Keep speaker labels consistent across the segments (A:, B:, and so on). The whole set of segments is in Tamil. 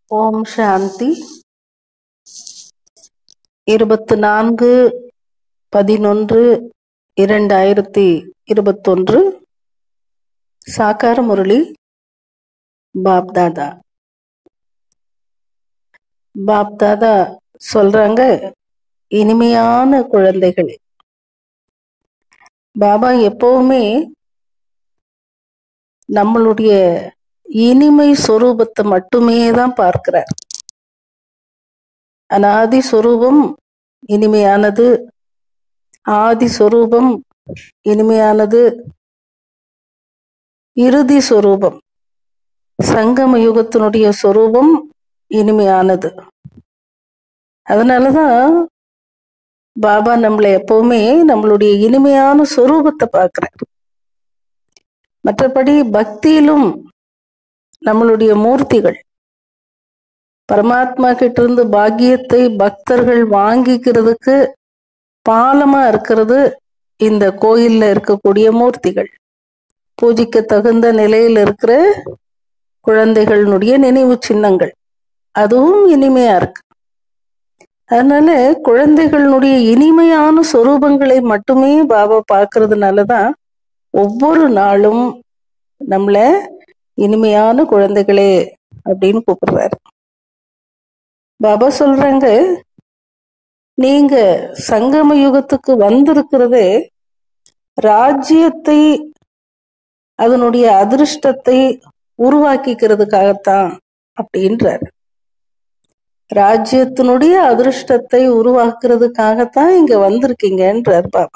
A: ஓம் சாந்தி இருபத்து நான்கு பதினொன்று இரண்டாயிரத்தி இருபத்தொன்று சாக்கார முரளி பாப்தாதா பாப்தாதா சொல்றாங்க இனிமையான குழந்தைகளே பாபா எப்பவுமே நம்மளுடைய இனிமை சொரூபத்தை மட்டுமே தான் பார்க்கிறார் அனாதி சொரூபம் இனிமையானது ஆதி சொரூபம் இனிமையானது இறுதி சொரூபம் சங்கம யுகத்தினுடைய சொரூபம் இனிமையானது அதனாலதான் பாபா நம்மளை எப்பவுமே நம்மளுடைய இனிமையான சொரூபத்தை பார்க்கிறார் மற்றபடி பக்தியிலும் நம்மளுடைய மூர்த்திகள் பரமாத்மா கிட்ட இருந்து பாக்கியத்தை பக்தர்கள் வாங்கிக்கிறதுக்கு பாலமா இருக்கிறது இந்த கோயில்ல இருக்கக்கூடிய மூர்த்திகள் பூஜிக்க தகுந்த நிலையில் இருக்கிற குழந்தைகளுடைய நினைவு சின்னங்கள் அதுவும் இனிமையா இருக்கு அதனால குழந்தைகளுடைய இனிமையான சொரூபங்களை மட்டுமே பாபா பார்க்கறதுனாலதான் ஒவ்வொரு நாளும் நம்மள இனிமையான குழந்தைகளே அப்படின்னு கூப்பிடுறாரு பாபா சொல்றாங்க நீங்க சங்கம யுகத்துக்கு வந்திருக்கிறதே ராஜ்யத்தை அதனுடைய அதிர்ஷ்டத்தை உருவாக்கிக்கிறதுக்காகத்தான் அப்படின்றார் ராஜ்யத்தினுடைய அதிர்ஷ்டத்தை உருவாக்குறதுக்காகத்தான் இங்க வந்திருக்கீங்கன்றார் பாபா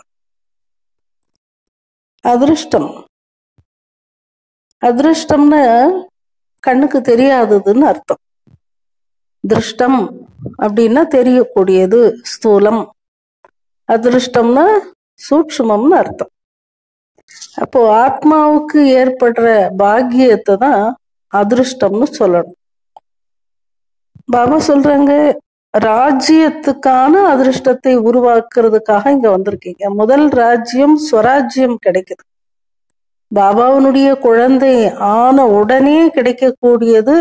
A: அதிர்ஷ்டம் அதிர்ஷ்டம்னா கண்ணுக்கு தெரியாததுன்னு அர்த்தம் திருஷ்டம் அப்படின்னா தெரியக்கூடியது ஸ்தூலம் அதிர்ஷ்டம்னா சூட்சுமம்னு அர்த்தம் அப்போ ஆத்மாவுக்கு ஏற்படுற பாக்கியத்தை தான் அதிர்ஷ்டம்னு சொல்லணும் பாபா சொல்றாங்க ராஜ்யத்துக்கான அதிர்ஷ்டத்தை உருவாக்குறதுக்காக இங்க வந்திருக்கீங்க முதல் ராஜ்யம் ஸ்வராஜ்யம் கிடைக்குது பாபாவனுடைய குழந்தை ஆன உடனே கிடைக்கக்கூடியது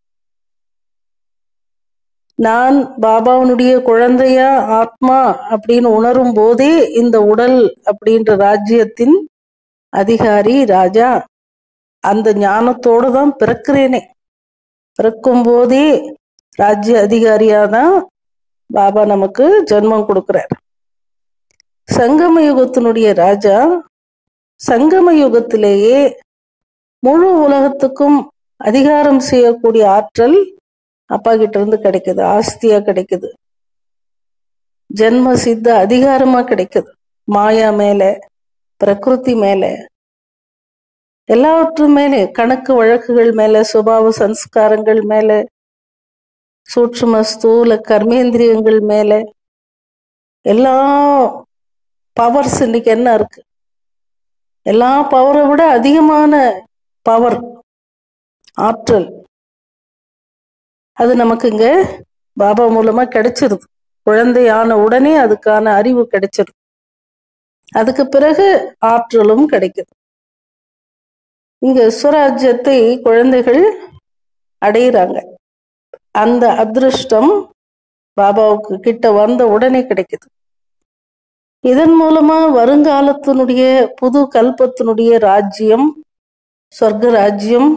A: நான் பாபாவனுடைய குழந்தையா ஆத்மா அப்படின்னு உணரும் போதே இந்த உடல் அப்படின்ற ராஜ்யத்தின் அதிகாரி ராஜா அந்த ஞானத்தோடு தான் பிறக்கிறேனே பிறக்கும் போதே ராஜ்ய அதிகாரியா தான் பாபா நமக்கு ஜென்மம் கொடுக்கிறார் சங்கம யுகத்தினுடைய ராஜா சங்கம யுகத்திலேயே முழு உலகத்துக்கும் அதிகாரம் செய்யக்கூடிய ஆற்றல் அப்பா கிட்ட இருந்து கிடைக்குது ஆஸ்தியா கிடைக்குது ஜென்ம சித்த அதிகாரமா கிடைக்குது மாயா மேல பிரகிருதி மேல எல்லாவற்று மேலே கணக்கு வழக்குகள் மேல சுபாவ சன்ஸ்காரங்கள் மேல சூட்சும ஸ்தூல கர்மேந்திரியங்கள் மேல எல்லா பவர்ஸ் இன்னைக்கு என்ன இருக்கு எல்லா பவரை விட அதிகமான பவர் ஆற்றல் அது நமக்கு இங்க பாபா மூலமா கிடைச்சிருது குழந்தை ஆன உடனே அதுக்கான அறிவு கிடைச்சிருது அதுக்கு பிறகு ஆற்றலும் கிடைக்குது இங்க சுவராஜ்யத்தை குழந்தைகள் அடையிறாங்க அந்த அதிருஷ்டம் பாபாவுக்கு கிட்ட வந்த உடனே கிடைக்குது இதன் மூலமா வருங்காலத்தினுடைய புது கல்பத்தினுடைய ராஜ்யம் சொர்க்க ராஜ்யம்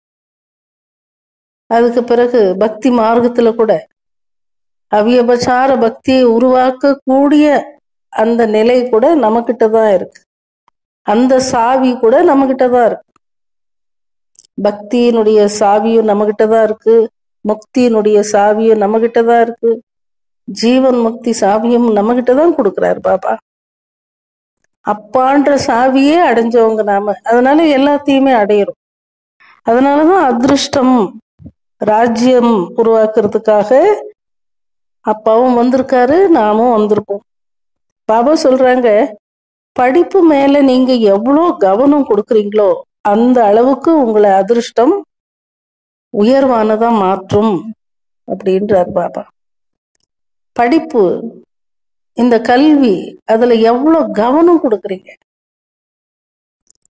A: அதுக்கு பிறகு பக்தி மார்க்கத்துல கூட அவியபசார பக்தியை உருவாக்கக்கூடிய அந்த நிலை கூட நம்மக்கிட்ட தான் இருக்கு அந்த சாவி கூட நம்மக்கிட்ட தான் இருக்கு பக்தியினுடைய சாவியும் நம்மகிட்ட தான் இருக்கு முக்தியினுடைய சாவியும் நம்மகிட்ட தான் இருக்கு ஜீவன் முக்தி சாவியும் நம்மகிட்ட தான் கொடுக்குறாரு பாபா அப்பான்ற சாவியே அடைஞ்சவங்க நாம அதனால எல்லாத்தையுமே அடையிறோம் அதனாலதான் அதிருஷ்டம் ராஜ்யம் உருவாக்குறதுக்காக அப்பாவும் வந்திருக்காரு நாமும் வந்திருக்கோம் பாபா சொல்றாங்க படிப்பு மேல நீங்க எவ்வளோ கவனம் கொடுக்குறீங்களோ அந்த அளவுக்கு உங்களை அதிர்ஷ்டம் உயர்வானதா மாற்றும் அப்படின்றார் பாபா படிப்பு இந்த கல்வி அதுல எவ்வளவு கவனம் கொடுக்குறீங்க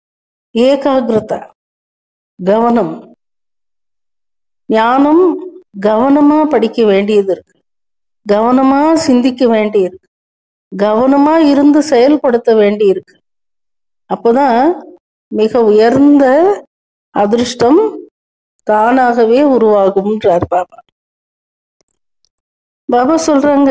A: ஏகாகிரதா கவனம் ஞானம் கவனமா படிக்க வேண்டியது இருக்கு கவனமா சிந்திக்க வேண்டி இருக்கு கவனமா இருந்து செயல்படுத்த வேண்டி இருக்கு அப்போதான் மிக உயர்ந்த அதிர்ஷ்டம் தானாகவே உருவாகும்ன்றார் பாபா பாபா சொல்றாங்க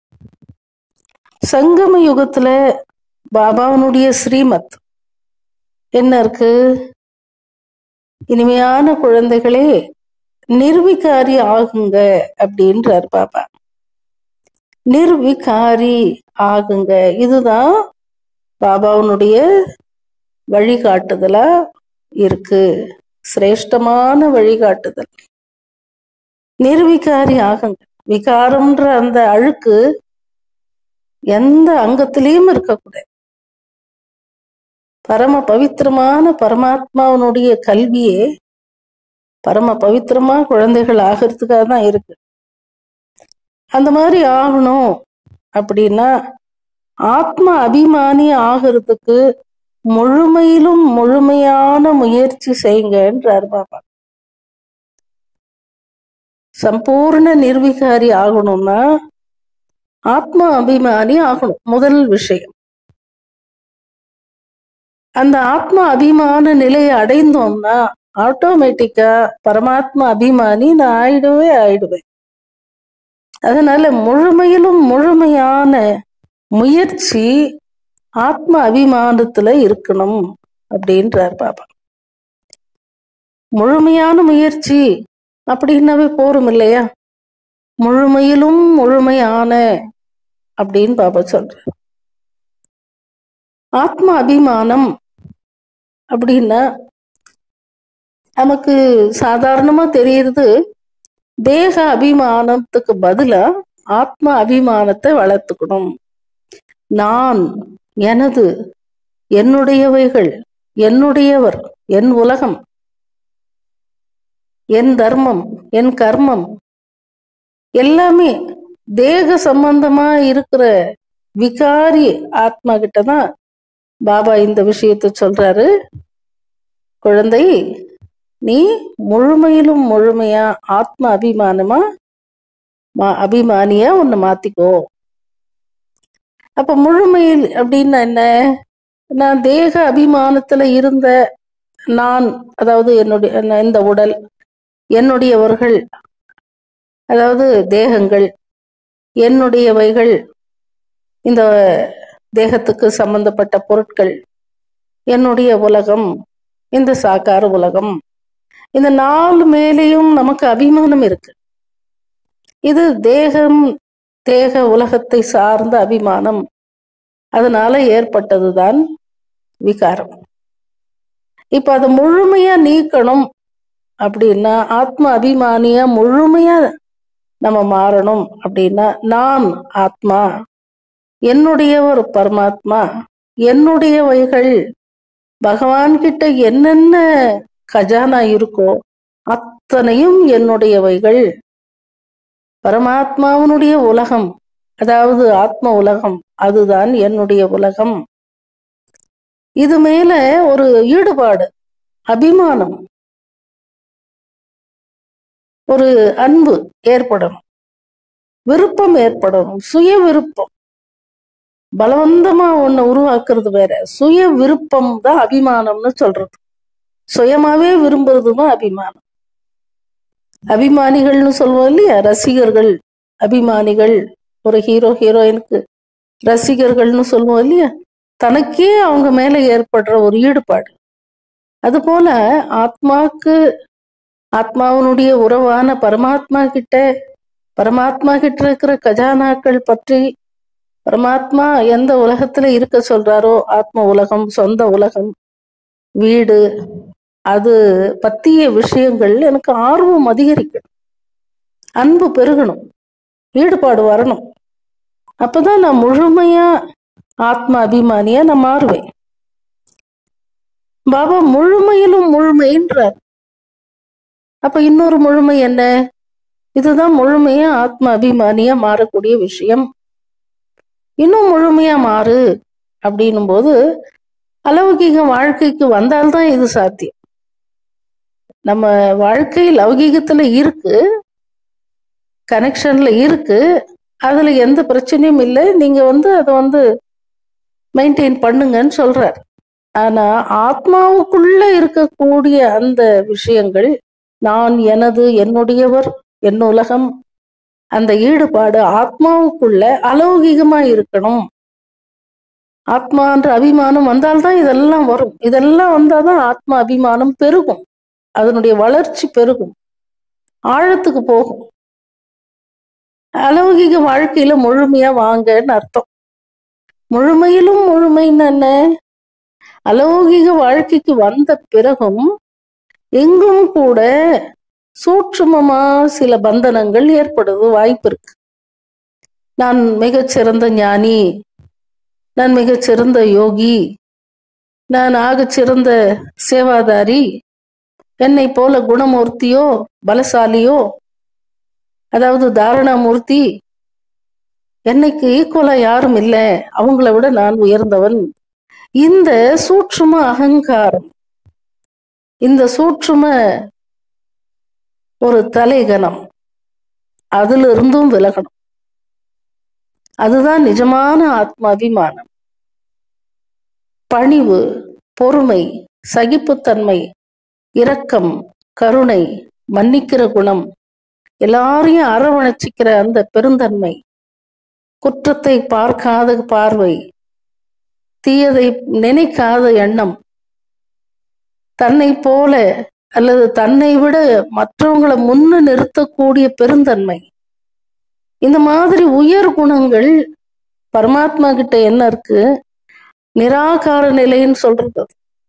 A: சங்கம யுகத்துல பாபாவனுடைய ஸ்ரீமத் என்ன இருக்கு இனிமையான குழந்தைகளே நிர்விகாரி ஆகுங்க அப்படின்றார் பாபா நிர்விகாரி ஆகுங்க இதுதான் பாபாவனுடைய வழிகாட்டுதலா இருக்கு சிரேஷ்டமான வழிகாட்டுதல் நிர்விகாரி ஆகுங்க விகாரம்ன்ற அந்த அழுக்கு எந்த அங்கத்திலையும் இருக்கக்கூடாது பரம பவித்திரமான பரமாத்மாவனுடைய கல்வியே பரம பவித்திரமா குழந்தைகள் ஆகிறதுக்காக தான் இருக்கு அந்த மாதிரி ஆகணும் அப்படின்னா ஆத்ம அபிமானி ஆகிறதுக்கு முழுமையிலும் முழுமையான முயற்சி செய்யுங்கன்றார் பாபா சம்பூர்ண நிர்விகாரி ஆகணும்னா ஆத்ம அபிமானி ஆகணும் முதல் விஷயம் அந்த ஆத்ம அபிமான நிலையை அடைந்தோம்னா ஆட்டோமேட்டிக்கா பரமாத்மா அபிமானி நான் ஆயிடுவே ஆயிடுவேன் அதனால முழுமையிலும் முழுமையான முயற்சி ஆத்ம அபிமானத்துல இருக்கணும் அப்படின்றார் பாபா முழுமையான முயற்சி அப்படின்னாவே போரும் இல்லையா முழுமையிலும் முழுமையான அப்படின்னு பாபா சொல்ற ஆத்ம அபிமானம் அப்படின்னா நமக்கு சாதாரணமா தெரியறது தேக அபிமானத்துக்கு பதிலா ஆத்ம அபிமானத்தை வளர்த்துக்கணும் நான் எனது என்னுடையவைகள் என்னுடையவர் என் உலகம் என் தர்மம் என் கர்மம் எல்லாமே தேக சம்பந்தமா இருக்கிற விகாரி ஆத்மா கிட்ட தான் பாபா இந்த விஷயத்தை சொல்றாரு குழந்தை நீ முழுமையிலும் முழுமையா ஆத்ம அபிமானமா மா- அபிமானியா உன்னை மாத்திக்கோ அப்ப முழுமையில் அப்படின்னா என்ன நான் தேக அபிமானத்துல இருந்த நான் அதாவது என்னுடைய என்ன- இந்த உடல் என்னுடையவர்கள் அதாவது தேகங்கள் என்னுடையவைகள் இந்த தேகத்துக்கு சம்பந்தப்பட்ட பொருட்கள் என்னுடைய உலகம் இந்த சாக்கார உலகம் இந்த நாலு மேலேயும் நமக்கு அபிமானம் இருக்கு இது தேகம் தேக உலகத்தை சார்ந்த அபிமானம் அதனால ஏற்பட்டதுதான் விகாரம் இப்ப அதை முழுமையா நீக்கணும் அப்படின்னா ஆத்ம அபிமானியா முழுமையா நம்ம மாறணும் அப்படின்னா நான் ஆத்மா என்னுடைய ஒரு பரமாத்மா என்னுடையவைகள் பகவான் கிட்ட என்னென்ன கஜானா இருக்கோ அத்தனையும் என்னுடையவைகள் பரமாத்மாவனுடைய உலகம் அதாவது ஆத்ம உலகம் அதுதான் என்னுடைய உலகம் இது மேல ஒரு ஈடுபாடு அபிமானம் ஒரு அன்பு ஏற்படணும் விருப்பம் ஏற்படணும் சுய விருப்பம் பலவந்தமா ஒண்ணு உருவாக்குறது வேற சுய விருப்பம் தான் அபிமானம்னு சொல்றது சுயமாவே விரும்புறது தான் அபிமானம் அபிமானிகள்னு சொல்லுவோம் இல்லையா ரசிகர்கள் அபிமானிகள் ஒரு ஹீரோ ஹீரோயினுக்கு ரசிகர்கள்னு சொல்லுவோம் இல்லையா தனக்கே அவங்க மேல ஏற்படுற ஒரு ஈடுபாடு அதுபோல ஆத்மாக்கு ஆத்மாவினுடைய உறவான பரமாத்மா கிட்ட பரமாத்மா கிட்ட இருக்கிற கஜானாக்கள் பற்றி பரமாத்மா எந்த உலகத்துல இருக்க சொல்றாரோ ஆத்ம உலகம் சொந்த உலகம் வீடு அது பத்திய விஷயங்கள் எனக்கு ஆர்வம் அதிகரிக்கணும் அன்பு பெருகணும் ஈடுபாடு வரணும் அப்பதான் நான் முழுமையா ஆத்ம அபிமானியா நான் மாறுவேன் பாபா முழுமையிலும் முழுமைன்றார் அப்ப இன்னொரு முழுமை என்ன இதுதான் முழுமையா ஆத்ம அபிமானியா மாறக்கூடிய விஷயம் இன்னும் முழுமையா மாறு அப்படின்னும் போது அலௌகிக வாழ்க்கைக்கு வந்தால்தான் இது சாத்தியம் நம்ம வாழ்க்கை லௌகீகத்துல இருக்கு கனெக்ஷன்ல இருக்கு அதுல எந்த பிரச்சனையும் இல்லை நீங்க வந்து அதை வந்து மெயின்டைன் பண்ணுங்கன்னு சொல்றார் ஆனா ஆத்மாவுக்குள்ள இருக்கக்கூடிய அந்த விஷயங்கள் நான் எனது என்னுடையவர் என் உலகம் அந்த ஈடுபாடு ஆத்மாவுக்குள்ள அலௌகிகமா இருக்கணும் ஆத்மான்ற அபிமானம் வந்தால்தான் இதெல்லாம் வரும் இதெல்லாம் வந்தாதான் ஆத்மா அபிமானம் பெருகும் அதனுடைய வளர்ச்சி பெருகும் ஆழத்துக்கு போகும் அலௌகிக வாழ்க்கையில முழுமையா வாங்கன்னு அர்த்தம் முழுமையிலும் முழுமைன்னு என்ன அலௌகிக வாழ்க்கைக்கு வந்த பிறகும் எங்கும் கூட சூட்சுமமா சில பந்தனங்கள் ஏற்படுது வாய்ப்பு இருக்கு நான் மிகச்சிறந்த ஞானி நான் மிகச்சிறந்த யோகி நான் ஆகச்சிறந்த சேவாதாரி என்னை போல குணமூர்த்தியோ பலசாலியோ அதாவது தாரணாமூர்த்தி என்னைக்கு ஈக்குவலா யாரும் இல்லை அவங்கள விட நான் உயர்ந்தவன் இந்த சூட்சும அகங்காரம் இந்த சூட்சும ஒரு தலைகணம் அதுல இருந்தும் விலகணும் அதுதான் நிஜமான ஆத்ம அபிமானம் பணிவு பொறுமை சகிப்புத்தன்மை இரக்கம் கருணை மன்னிக்கிற குணம் எல்லாரையும் அரவணைச்சிக்கிற அந்த பெருந்தன்மை குற்றத்தை பார்க்காத பார்வை தீயதை நினைக்காத எண்ணம் தன்னை போல அல்லது தன்னை விட மற்றவங்களை முன்ன நிறுத்தக்கூடிய பெருந்தன்மை இந்த மாதிரி உயர் குணங்கள் பரமாத்மா கிட்ட என்ன இருக்கு நிராகார நிலைன்னு சொல்றது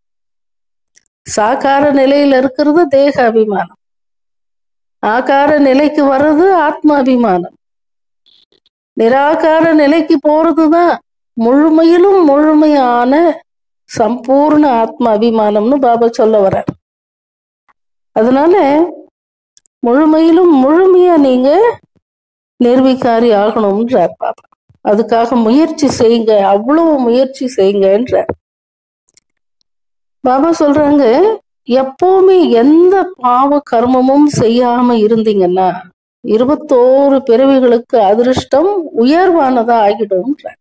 A: சாகார நிலையில இருக்கிறது தேக அபிமானம் ஆகார நிலைக்கு வர்றது ஆத்ம அபிமானம் நிராகார நிலைக்கு போறதுதான் முழுமையிலும் முழுமையான சம்பூர்ண ஆத்ம அபிமானம்னு பாபா சொல்ல வர்றார் அதனால முழுமையிலும் முழுமையா நீங்க நிர்வீகாரி ஆகணும்ன்றார் பாபா அதுக்காக முயற்சி செய்யுங்க அவ்வளவு முயற்சி செய்யுங்கன்றார் பாபா சொல்றாங்க எப்பவுமே எந்த பாவ கர்மமும் செய்யாம இருந்தீங்கன்னா இருபத்தோரு பிறவிகளுக்கு அதிர்ஷ்டம் உயர்வானதா ஆகிடும்ன்றார்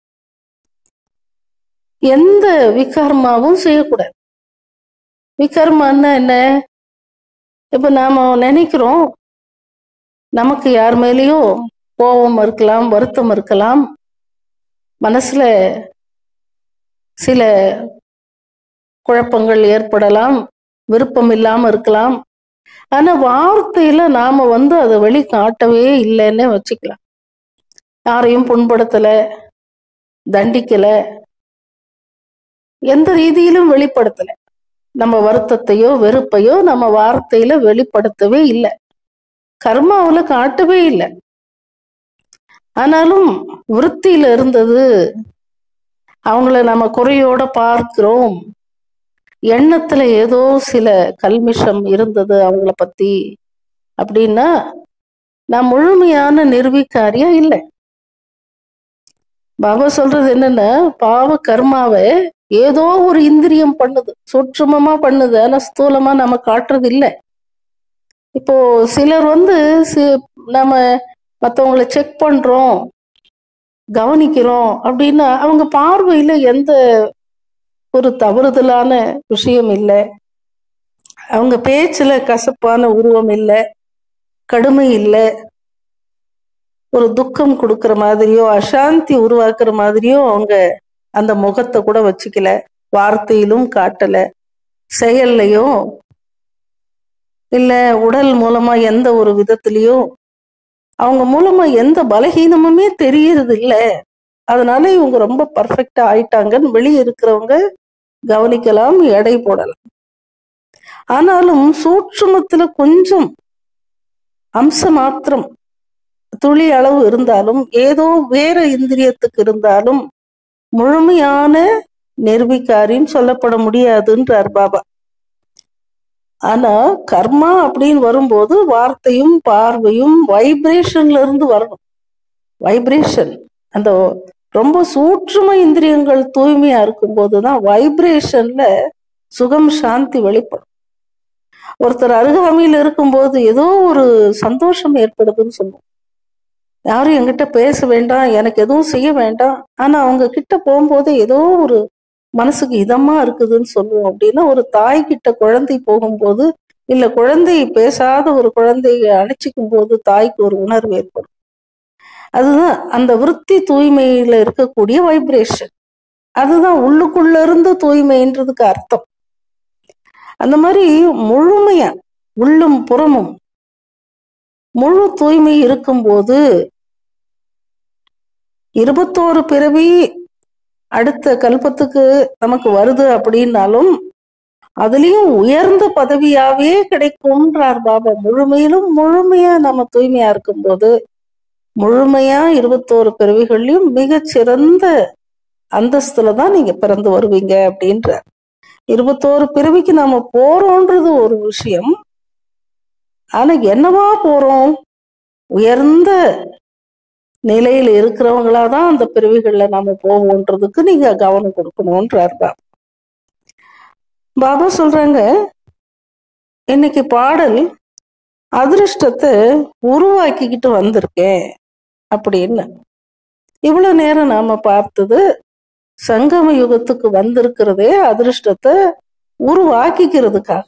A: எந்த விகர்மாவும் செய்யக்கூடாது விகர்மான்னா என்ன இப்ப நாம நினைக்கிறோம் நமக்கு யார் மேலேயும் கோபம் இருக்கலாம் வருத்தம் இருக்கலாம் மனசுல சில குழப்பங்கள் ஏற்படலாம் விருப்பம் இல்லாம இருக்கலாம் ஆனா வார்த்தையில நாம வந்து அதை வெளி காட்டவே இல்லைன்னே வச்சுக்கலாம் யாரையும் புண்படுத்தல தண்டிக்கல எந்த ரீதியிலும் வெளிப்படுத்தல நம்ம வருத்தத்தையோ வெறுப்பையோ நம்ம வார்த்தையில வெளிப்படுத்தவே இல்லை கர்மாவுல காட்டவே இல்லை ஆனாலும் விருத்தியில இருந்தது அவங்கள நம்ம குறையோட பார்க்கிறோம் எண்ணத்துல ஏதோ சில கல்மிஷம் இருந்தது அவங்கள பத்தி அப்படின்னா நான் முழுமையான நிர்வீக்காரியா இல்லை பாபா சொல்றது என்னன்னா பாவ கர்மாவை ஏதோ ஒரு இந்திரியம் பண்ணுது சூட்சுமமா பண்ணுது ஆனா ஸ்தூலமா நம்ம காட்டுறது இல்லை இப்போ சிலர் வந்து நம்ம மற்றவங்களை செக் பண்றோம் கவனிக்கிறோம் அப்படின்னா அவங்க பார்வையில எந்த ஒரு தவறுதலான விஷயம் இல்லை அவங்க பேச்சுல கசப்பான உருவம் இல்லை கடுமை இல்லை ஒரு துக்கம் கொடுக்கற மாதிரியோ அசாந்தி உருவாக்குற மாதிரியோ அவங்க அந்த முகத்தை கூட வச்சுக்கல வார்த்தையிலும் காட்டல செயல்லையும் இல்ல உடல் மூலமா எந்த ஒரு விதத்திலையும் அவங்க மூலமா எந்த பலகீனமுமே தெரியறது இல்ல அதனால இவங்க ரொம்ப பர்ஃபெக்டா ஆயிட்டாங்கன்னு வெளியே இருக்கிறவங்க கவனிக்கலாம் எடை போடலாம் ஆனாலும் சூட்சுமத்துல கொஞ்சம் அம்ச மாத்திரம் துளி அளவு இருந்தாலும் ஏதோ வேற இந்திரியத்துக்கு இருந்தாலும் முழுமையான நிர்விகாரின்னு சொல்லப்பட முடியாதுன்றார் பாபா ஆனா கர்மா அப்படின்னு வரும்போது வார்த்தையும் பார்வையும் வைப்ரேஷன்ல இருந்து வரணும் வைப்ரேஷன் அந்த ரொம்ப சூட்சும இந்திரியங்கள் தூய்மையா இருக்கும் போதுதான் வைப்ரேஷன்ல சுகம் சாந்தி வெளிப்படும் ஒருத்தர் அருகாமையில் இருக்கும்போது ஏதோ ஒரு சந்தோஷம் ஏற்படுதுன்னு சொல்லுவோம் யாரும் என்கிட்ட பேச வேண்டாம் எனக்கு எதுவும் செய்ய வேண்டாம் ஆனா அவங்க கிட்ட போகும்போது ஏதோ ஒரு மனசுக்கு இதமா இருக்குதுன்னு சொல்லுவோம் அப்படின்னா ஒரு தாய் கிட்ட குழந்தை போகும்போது இல்ல குழந்தை பேசாத ஒரு குழந்தையை அணைச்சிக்கும் போது தாய்க்கு ஒரு உணர்வு ஏற்படும் அதுதான் அந்த விருத்தி தூய்மையில இருக்கக்கூடிய வைப்ரேஷன் அதுதான் உள்ளுக்குள்ள இருந்து தூய்மைன்றதுக்கு அர்த்தம் அந்த மாதிரி முழுமையா உள்ளும் புறமும் முழு தூய்மை இருக்கும்போது இருபத்தோரு பிறவி அடுத்த கல்பத்துக்கு நமக்கு வருது அப்படின்னாலும் அதுலயும் உயர்ந்த பதவியாவே கிடைக்கும்ன்றார் பாபா முழுமையிலும் முழுமையா நம்ம தூய்மையா இருக்கும்போது முழுமையா இருபத்தோரு பிறவிகள்லயும் மிகச் சிறந்த அந்தஸ்துல தான் நீங்க பிறந்து வருவீங்க அப்படின்றார் இருபத்தோரு பிறவிக்கு நாம போறோன்றது ஒரு விஷயம் ஆனா என்னவா போறோம் உயர்ந்த நிலையில இருக்கிறவங்களா தான் அந்த பிறவிகள்ல நாம போவோன்றதுக்கு நீங்க கவனம் கொடுக்கணும்ன்றார் பாபா பாபா சொல்றாங்க இன்னைக்கு பாடல் அதிர்ஷ்டத்தை உருவாக்கிக்கிட்டு வந்திருக்கேன் அப்படின்னு இவ்வளவு நேரம் நாம பார்த்தது சங்கம யுகத்துக்கு வந்திருக்கிறதே அதிர்ஷ்டத்தை உருவாக்கிக்கிறதுக்காக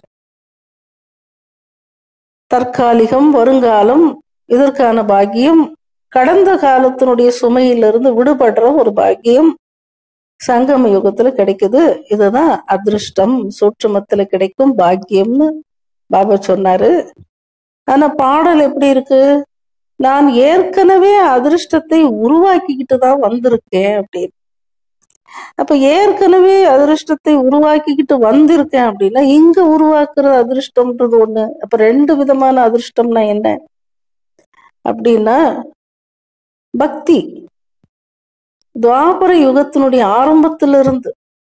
A: தற்காலிகம் வருங்காலம் இதற்கான பாக்கியம் கடந்த காலத்தினுடைய சுமையிலிருந்து விடுபடுற ஒரு பாக்கியம் சங்கம யுகத்துல கிடைக்குது இதுதான் அதிர்ஷ்டம் சூட்சுமத்துல கிடைக்கும் பாக்கியம்னு பாபா சொன்னாரு ஆனா பாடல் எப்படி இருக்கு நான் ஏற்கனவே அதிர்ஷ்டத்தை உருவாக்கிக்கிட்டு தான் வந்திருக்கேன் அப்படின்னு அப்ப ஏற்கனவே அதிர்ஷ்டத்தை உருவாக்கிக்கிட்டு வந்திருக்கேன் அப்படின்னா இங்க உருவாக்குற அதிர்ஷ்டம்ன்றது ஒண்ணு அப்ப ரெண்டு விதமான அதிர்ஷ்டம்னா என்ன அப்படின்னா பக்தி துவாபர யுகத்தினுடைய ஆரம்பத்திலிருந்து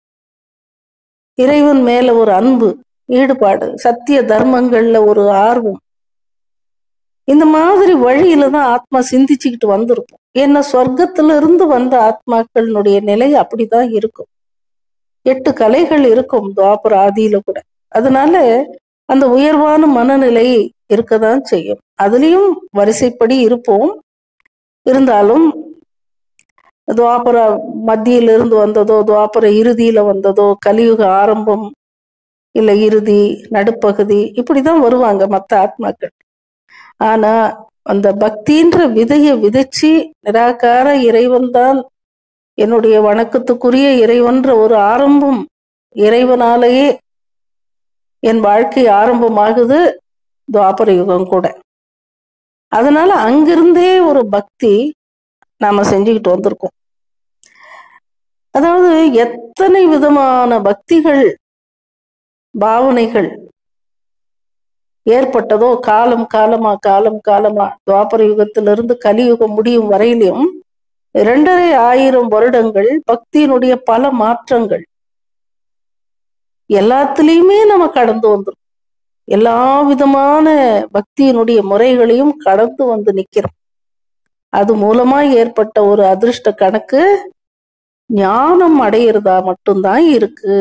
A: இறைவன் மேல ஒரு அன்பு ஈடுபாடு சத்திய தர்மங்கள்ல ஒரு ஆர்வம் இந்த மாதிரி வழியில தான் ஆத்மா சிந்திச்சுக்கிட்டு வந்திருக்கும் ஏன்னா சொர்க்கத்துல இருந்து வந்த ஆத்மாக்களினுடைய நிலை அப்படிதான் இருக்கும் எட்டு கலைகள் இருக்கும் துவாபர ஆதியில கூட அதனால அந்த உயர்வான மனநிலை இருக்கதான் செய்யும் அதுலயும் வரிசைப்படி இருப்போம் இருந்தாலும் துவாபர மத்தியில இருந்து வந்ததோ துவாபர இறுதியில வந்ததோ கலியுக ஆரம்பம் இல்ல இறுதி நடுப்பகுதி இப்படிதான் வருவாங்க மற்ற ஆத்மாக்கள் ஆனா அந்த பக்தின்ற விதைய விதைச்சு நிராகார இறைவன் தான் என்னுடைய வணக்கத்துக்குரிய இறைவன்ற ஒரு ஆரம்பம் இறைவனாலேயே என் வாழ்க்கை ஆரம்பமாகுது துவாபர யுகம் கூட அதனால அங்கிருந்தே ஒரு பக்தி நாம செஞ்சுக்கிட்டு வந்திருக்கோம் அதாவது எத்தனை விதமான பக்திகள் பாவனைகள் ஏற்பட்டதோ காலம் காலமா காலம் காலமா துவாபர யுகத்திலிருந்து கலியுகம் முடியும் வரையிலும் இரண்டரை ஆயிரம் வருடங்கள் பக்தியினுடைய பல மாற்றங்கள் எல்லாத்துலயுமே நம்ம கடந்து வந்திருக்கோம் எல்லா விதமான பக்தியினுடைய முறைகளையும் கடந்து வந்து நிக்கிறோம் அது மூலமா ஏற்பட்ட ஒரு அதிர்ஷ்ட கணக்கு ஞானம் அடையிறதா மட்டும்தான் இருக்கு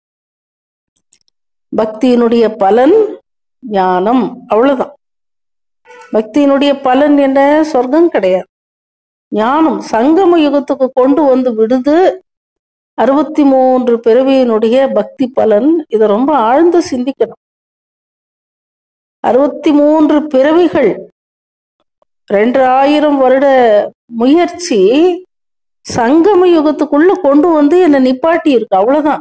A: பக்தியினுடைய பலன் ஞானம் அவ்வளவுதான் பக்தியினுடைய பலன் என்ன சொர்க்கம் கிடையாது ஞானம் சங்கம யுகத்துக்கு கொண்டு வந்து விடுது அறுபத்தி மூன்று பிறவியினுடைய பக்தி பலன் இதை ரொம்ப ஆழ்ந்து சிந்திக்கணும் அறுபத்தி மூன்று பிறவிகள் ரெண்டு ஆயிரம் வருட முயற்சி சங்கம யுகத்துக்குள்ள கொண்டு வந்து என்னை நிப்பாட்டி இருக்கு அவ்வளவுதான்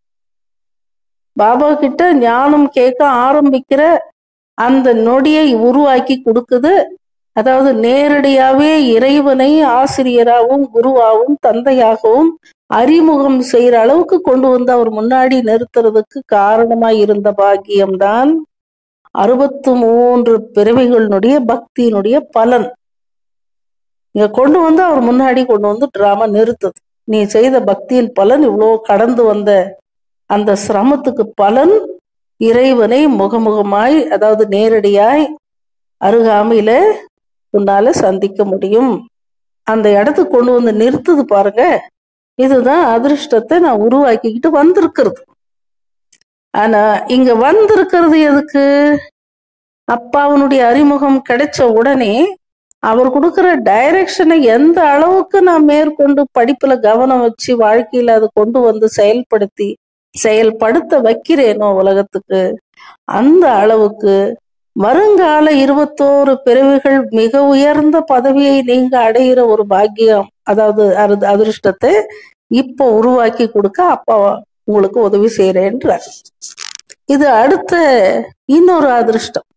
A: பாபா கிட்ட ஞானம் கேட்க ஆரம்பிக்கிற அந்த நொடியை உருவாக்கி கொடுக்குது அதாவது நேரடியாவே இறைவனை ஆசிரியராகவும் குருவாகவும் தந்தையாகவும் அறிமுகம் செய்யற அளவுக்கு கொண்டு வந்து அவர் முன்னாடி நிறுத்துறதுக்கு காரணமா இருந்த பாக்கியம்தான் அறுபத்து மூன்று பிறவிகளினுடைய பக்தியினுடைய பலன் இங்க கொண்டு வந்து அவர் முன்னாடி கொண்டு வந்து டிராமா நிறுத்துது நீ செய்த பக்தியின் பலன் இவ்வளோ கடந்து வந்த அந்த சிரமத்துக்கு பலன் இறைவனை முகமுகமாய் அதாவது நேரடியாய் அருகாமையில உன்னால சந்திக்க முடியும் அந்த இடத்துக்கு கொண்டு வந்து நிறுத்துது பாருங்க இதுதான் அதிர்ஷ்டத்தை நான் உருவாக்கிக்கிட்டு வந்திருக்கிறது ஆனா இங்க வந்திருக்கிறது எதுக்கு அப்பாவனுடைய அறிமுகம் கிடைச்ச உடனே அவர் கொடுக்கிற டைரக்ஷனை எந்த அளவுக்கு நான் மேற்கொண்டு படிப்புல கவனம் வச்சு வாழ்க்கையில அதை கொண்டு வந்து செயல்படுத்தி செயல்படுத்த வைக்கிறேனோ உலகத்துக்கு அந்த அளவுக்கு வருங்கால இருபத்தோரு பிறவிகள் மிக உயர்ந்த பதவியை நீங்க அடையிற ஒரு பாக்கியம் அதாவது அரு- அதிர்ஷ்டத்தை இப்போ உருவாக்கி கொடுக்க அப்பா உங்களுக்கு உதவி செய்யறேன்றார் இது அடுத்த இன்னொரு அதிர்ஷ்டம்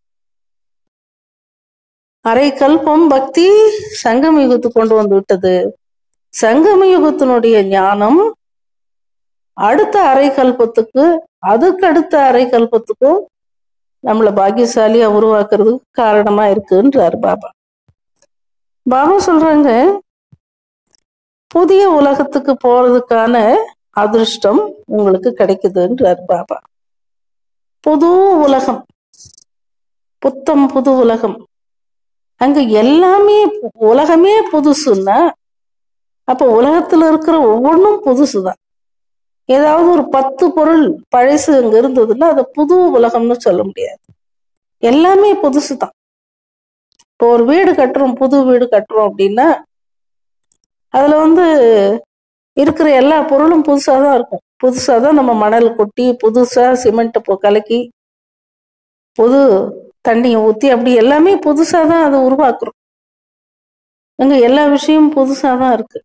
A: அரை கல்பம் பக்தி சங்கம யுகத்துக்கு கொண்டு வந்து விட்டது சங்கம யுகத்தினுடைய ஞானம் அடுத்த அரை கல்பத்துக்கு அதுக்கு அடுத்த அரை கல்பத்துக்கும் நம்மளை பாக்கியசாலியா உருவாக்குறதுக்கு காரணமா இருக்குன்றார் பாபா பாபா சொல்றாங்க புதிய உலகத்துக்கு போறதுக்கான அதிர்ஷ்டம் உங்களுக்கு கிடைக்குதுன்றார் பாபா புது உலகம் புத்தம் புது உலகம் அங்க எல்லாமே பு- உலகமே புதுசுன்னா அப்ப உலகத்துல இருக்கிற ஒவ்வொன்றும் புதுசுதான் ஏதாவது ஒரு பத்து பொருள் பழசு அங்க இருந்ததுன்னா அதை புது உலகம்னு சொல்ல முடியாது எல்லாமே புதுசு தான் இப்போ ஒரு வீடு கட்டுறோம் புது வீடு கட்டுறோம் அப்படின்னா அதுல வந்து இருக்கிற எல்லா பொருளும் புதுசா தான் இருக்கும் புதுசா தான் நம்ம மணல் கொட்டி புதுசா சிமெண்ட் போ கலக்கி புது தண்ணியை ஊத்தி அப்படி எல்லாமே புதுசா தான் அதை உருவாக்குறோம் அங்க எல்லா விஷயமும் புதுசா தான் இருக்கு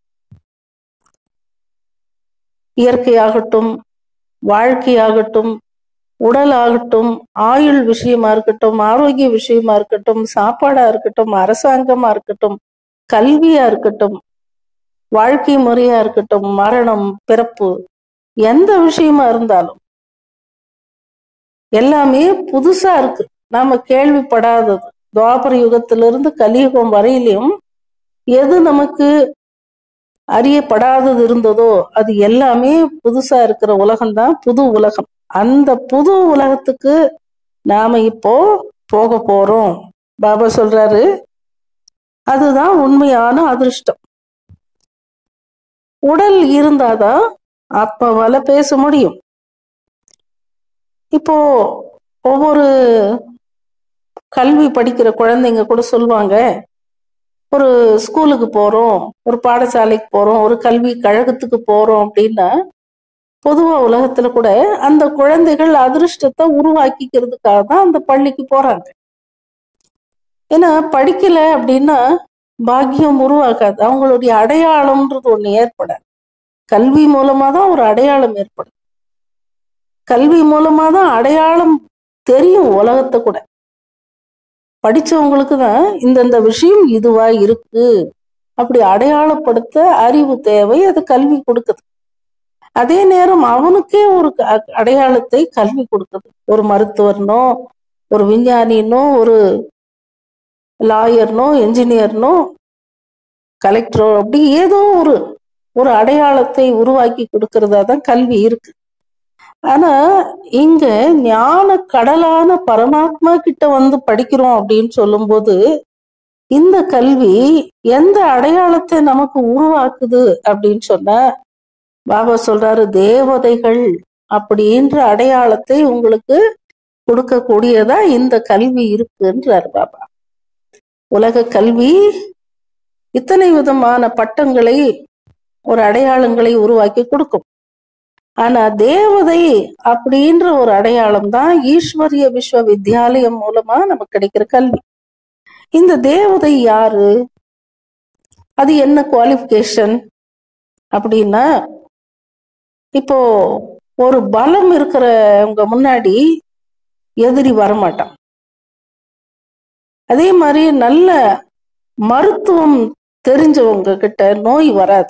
A: இயற்கையாகட்டும் வாழ்க்கையாகட்டும் உடல் ஆகட்டும் ஆயுள் விஷயமா இருக்கட்டும் ஆரோக்கிய விஷயமா இருக்கட்டும் சாப்பாடா இருக்கட்டும் அரசாங்கமா இருக்கட்டும் கல்வியா இருக்கட்டும் வாழ்க்கை முறையா இருக்கட்டும் மரணம் பிறப்பு எந்த விஷயமா இருந்தாலும் எல்லாமே புதுசா இருக்கு நாம கேள்விப்படாதது துவாபர யுகத்திலிருந்து கலியுகம் வரையிலும் எது நமக்கு அறியப்படாதது இருந்ததோ அது எல்லாமே புதுசா இருக்கிற உலகம்தான் புது உலகம் அந்த புது உலகத்துக்கு நாம இப்போ போக போறோம் பாபா சொல்றாரு அதுதான் உண்மையான அதிர்ஷ்டம் உடல் இருந்தாதான் ஆத்மாவால பேச முடியும் இப்போ ஒவ்வொரு கல்வி படிக்கிற குழந்தைங்க கூட சொல்லுவாங்க ஒரு ஸ்கூலுக்கு போறோம் ஒரு பாடசாலைக்கு போறோம் ஒரு கல்வி கழகத்துக்கு போறோம் அப்படின்னா பொதுவா உலகத்துல கூட அந்த குழந்தைகள் அதிர்ஷ்டத்தை உருவாக்கிக்கிறதுக்காக தான் அந்த பள்ளிக்கு போறாங்க ஏன்னா படிக்கல அப்படின்னா பாக்கியம் உருவாகாது அவங்களுடைய அடையாளம்ன்றது ஒண்ணு ஏற்படாது கல்வி மூலமா தான் ஒரு அடையாளம் ஏற்படும் கல்வி மூலமா தான் அடையாளம் தெரியும் உலகத்தை கூட படிச்சவங்களுக்கு தான் இந்தந்த விஷயம் இதுவா இருக்கு அப்படி அடையாளப்படுத்த அறிவு தேவை அது கல்வி கொடுக்குது அதே நேரம் அவனுக்கே ஒரு க- அடையாளத்தை கல்வி கொடுக்குது ஒரு மருத்துவர்னோ ஒரு விஞ்ஞானினோ ஒரு லாயர்னோ என்ஜினியர்னோ கலெக்டரோ அப்படி ஏதோ ஒரு ஒரு அடையாளத்தை உருவாக்கி கொடுக்கறதா தான் கல்வி இருக்கு ஆனா இங்க ஞான கடலான பரமாத்மா கிட்ட வந்து படிக்கிறோம் அப்படின்னு சொல்லும்போது இந்த கல்வி எந்த அடையாளத்தை நமக்கு உருவாக்குது அப்படின்னு சொன்னா பாபா சொல்றாரு தேவதைகள் அப்படின்ற அடையாளத்தை உங்களுக்கு கொடுக்கக்கூடியதா இந்த கல்வி இருக்குன்றார் பாபா உலக கல்வி இத்தனை விதமான பட்டங்களை ஒரு அடையாளங்களை உருவாக்கி கொடுக்கும் ஆனா தேவதை அப்படின்ற ஒரு அடையாளம் தான் ஈஸ்வரிய விஸ்வ வித்யாலயம் மூலமா நமக்கு கிடைக்கிற கல்வி இந்த தேவதை யாரு அது என்ன குவாலிஃபிகேஷன் அப்படின்னா இப்போ ஒரு பலம் இருக்கிறவங்க முன்னாடி எதிரி வரமாட்டான் அதே மாதிரி நல்ல மருத்துவம் தெரிஞ்சவங்க கிட்ட நோய் வராது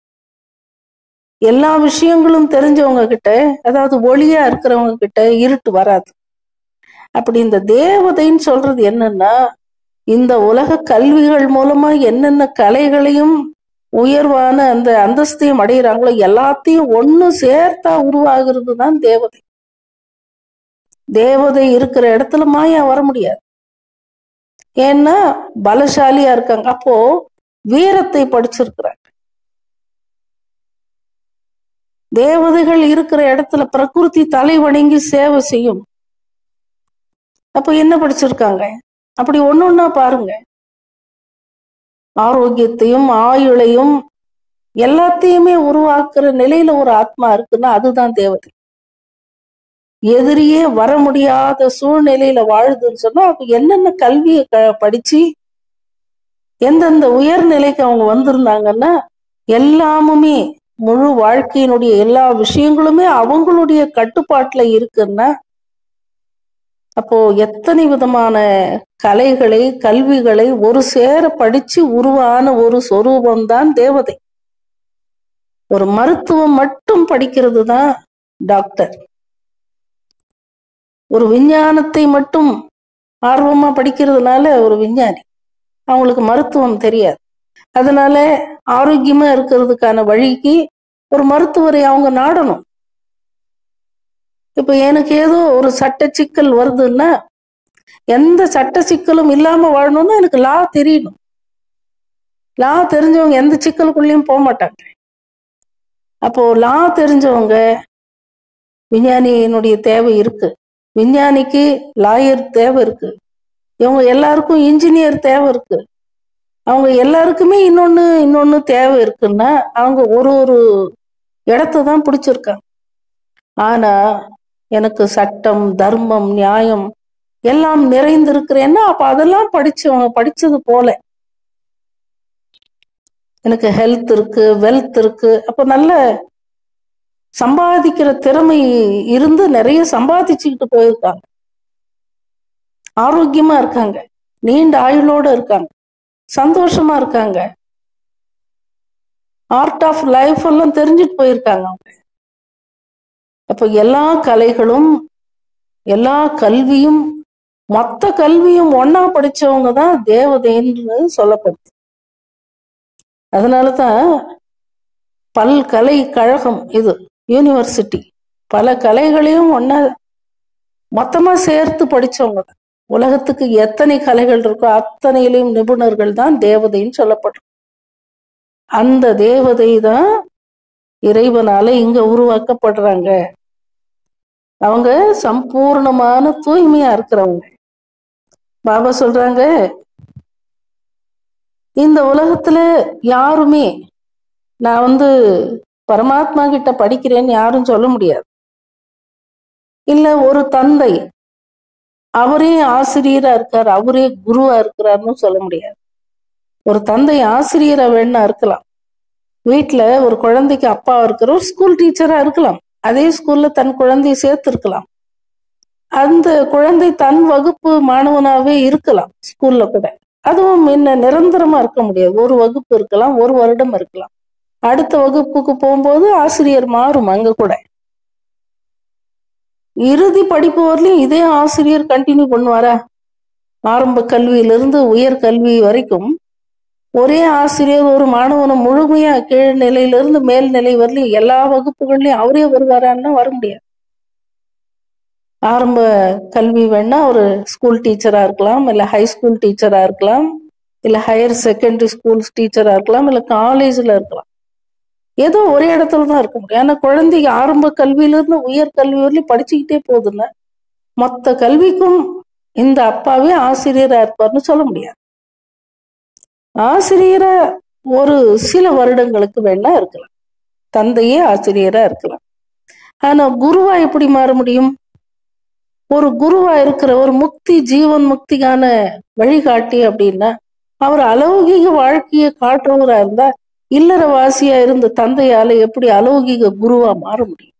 A: எல்லா விஷயங்களும் தெரிஞ்சவங்க கிட்ட அதாவது ஒளியா இருக்கிறவங்க கிட்ட இருட்டு வராது அப்படி இந்த தேவதைன்னு சொல்றது என்னன்னா இந்த உலக கல்விகள் மூலமா என்னென்ன கலைகளையும் உயர்வான அந்த அந்தஸ்தையும் அடையிறாங்களோ எல்லாத்தையும் ஒண்ணு சேர்த்தா உருவாகிறது தான் தேவதை தேவதை இருக்கிற இடத்துல மாயா வர முடியாது ஏன்னா பலசாலியா இருக்காங்க அப்போ வீரத்தை படிச்சிருக்கிறாங்க தேவதைகள் இருக்கிற இடத்துல பிரகிருதி தலை வணங்கி சேவை செய்யும் அப்ப என்ன படிச்சிருக்காங்க அப்படி ஒண்ணு ஒண்ணா பாருங்க ஆரோக்கியத்தையும் ஆயுளையும் எல்லாத்தையுமே உருவாக்குற நிலையில ஒரு ஆத்மா இருக்குன்னா அதுதான் தேவதை எதிரியே வர முடியாத சூழ்நிலையில வாழுதுன்னு சொன்னா அப்ப என்னென்ன கல்வியை க- படிச்சு எந்தெந்த உயர்நிலைக்கு அவங்க வந்திருந்தாங்கன்னா எல்லாமுமே முழு வாழ்க்கையினுடைய எல்லா விஷயங்களுமே அவங்களுடைய கட்டுப்பாட்டுல இருக்குன்னா அப்போ எத்தனை விதமான கலைகளை கல்விகளை ஒரு சேர படிச்சு உருவான ஒரு சொரூபம்தான் தேவதை ஒரு மருத்துவம் மட்டும் படிக்கிறது தான் டாக்டர் ஒரு விஞ்ஞானத்தை மட்டும் ஆர்வமா படிக்கிறதுனால ஒரு விஞ்ஞானி அவங்களுக்கு மருத்துவம் தெரியாது அதனால ஆரோக்கியமா இருக்கிறதுக்கான வழிக்கு ஒரு மருத்துவரை அவங்க நாடணும் இப்ப எனக்கு ஏதோ ஒரு சட்ட சிக்கல் வருதுன்னா எந்த சட்ட சிக்கலும் இல்லாம வாழணும்னா எனக்கு லா தெரியணும் லா தெரிஞ்சவங்க எந்த சிக்கலுக்குள்ளேயும் போக மாட்டாங்க அப்போ லா தெரிஞ்சவங்க விஞ்ஞானியினுடைய தேவை இருக்கு விஞ்ஞானிக்கு லாயர் தேவை இருக்கு இவங்க எல்லாருக்கும் இன்ஜினியர் தேவை இருக்கு அவங்க எல்லாருக்குமே இன்னொன்னு இன்னொன்னு தேவை இருக்குன்னா அவங்க ஒரு ஒரு இடத்த தான் பிடிச்சிருக்காங்க ஆனா எனக்கு சட்டம் தர்மம் நியாயம் எல்லாம் நிறைந்திருக்கிறேன்னா அப்ப அதெல்லாம் படிச்சவங்க படிச்சது போல எனக்கு ஹெல்த் இருக்கு வெல்த் இருக்கு அப்ப நல்ல சம்பாதிக்கிற திறமை இருந்து நிறைய சம்பாதிச்சுக்கிட்டு போயிருக்காங்க ஆரோக்கியமா இருக்காங்க நீண்ட ஆயுளோட இருக்காங்க சந்தோஷமா இருக்காங்க ஆர்ட் ஆஃப் லைஃப் எல்லாம் தெரிஞ்சுட்டு போயிருக்காங்க அவங்க அப்ப எல்லா கலைகளும் எல்லா கல்வியும் மொத்த கல்வியும் ஒன்னா படிச்சவங்க தான் தேவதைன்னு சொல்லப்படுது அதனாலதான் பல்கலைக்கழகம் இது யூனிவர்சிட்டி பல கலைகளையும் ஒன்னா மொத்தமா சேர்த்து படிச்சவங்க தான் உலகத்துக்கு எத்தனை கலைகள் இருக்கோ அத்தனையிலையும் நிபுணர்கள் தான் தேவதைன்னு சொல்லப்படும் அந்த தேவதை தான் இறைவனால இங்க உருவாக்கப்படுறாங்க அவங்க சம்பூர்ணமான தூய்மையா இருக்கிறவங்க பாபா சொல்றாங்க இந்த உலகத்துல யாருமே நான் வந்து பரமாத்மா கிட்ட படிக்கிறேன்னு யாரும் சொல்ல முடியாது இல்ல ஒரு தந்தை அவரே ஆசிரியரா இருக்கார் அவரே குருவா இருக்கிறாருன்னு சொல்ல முடியாது ஒரு தந்தை ஆசிரியரா வேணா இருக்கலாம் வீட்டுல ஒரு குழந்தைக்கு அப்பா இருக்கிற ஒரு ஸ்கூல் டீச்சரா இருக்கலாம் அதே ஸ்கூல்ல தன் குழந்தையை சேர்த்து இருக்கலாம் அந்த குழந்தை தன் வகுப்பு மாணவனாவே இருக்கலாம் ஸ்கூல்ல கூட அதுவும் என்ன நிரந்தரமா இருக்க முடியாது ஒரு வகுப்பு இருக்கலாம் ஒரு வருடம் இருக்கலாம் அடுத்த வகுப்புக்கு போகும்போது ஆசிரியர் மாறும் அங்க கூட இறுதி படிப்பு வரலையும் இதே ஆசிரியர் கண்டினியூ பண்ணுவாரா ஆரம்ப கல்வியிலிருந்து உயர் கல்வி வரைக்கும் ஒரே ஆசிரியர் ஒரு மாணவனை முழுமையா கீழ் நிலையிலிருந்து மேல் நிலை வரலையும் எல்லா வகுப்புகள்லயும் அவரே வருவாரான்னா வர முடியாது ஆரம்ப கல்வி வேணா ஒரு ஸ்கூல் டீச்சரா இருக்கலாம் இல்ல ஹை ஸ்கூல் டீச்சரா இருக்கலாம் இல்ல ஹையர் செகண்டரி ஸ்கூல் டீச்சரா இருக்கலாம் இல்ல காலேஜ்ல இருக்கலாம் ஏதோ ஒரே இடத்துல தான் இருக்க முடியும் ஏன்னா குழந்தைக்கு ஆரம்ப கல்வியிலிருந்து உயர் கல்வி வரலையும் படிச்சுக்கிட்டே போகுதுன்னா மொத்த கல்விக்கும் இந்த அப்பாவே ஆசிரியரா இருப்பார்னு சொல்ல முடியாது ஆசிரியரா ஒரு சில வருடங்களுக்கு வேணா இருக்கலாம் தந்தையே ஆசிரியரா இருக்கலாம் ஆனா குருவா எப்படி மாற முடியும் ஒரு குருவா இருக்கிற ஒரு முக்தி ஜீவன் முக்திக்கான வழிகாட்டி அப்படின்னா அவர் அலௌகிக வாழ்க்கையை காட்டுறவரா இருந்தா இல்லறவாசியா இருந்த தந்தையால எப்படி அலௌகிக குருவா மாற முடியும்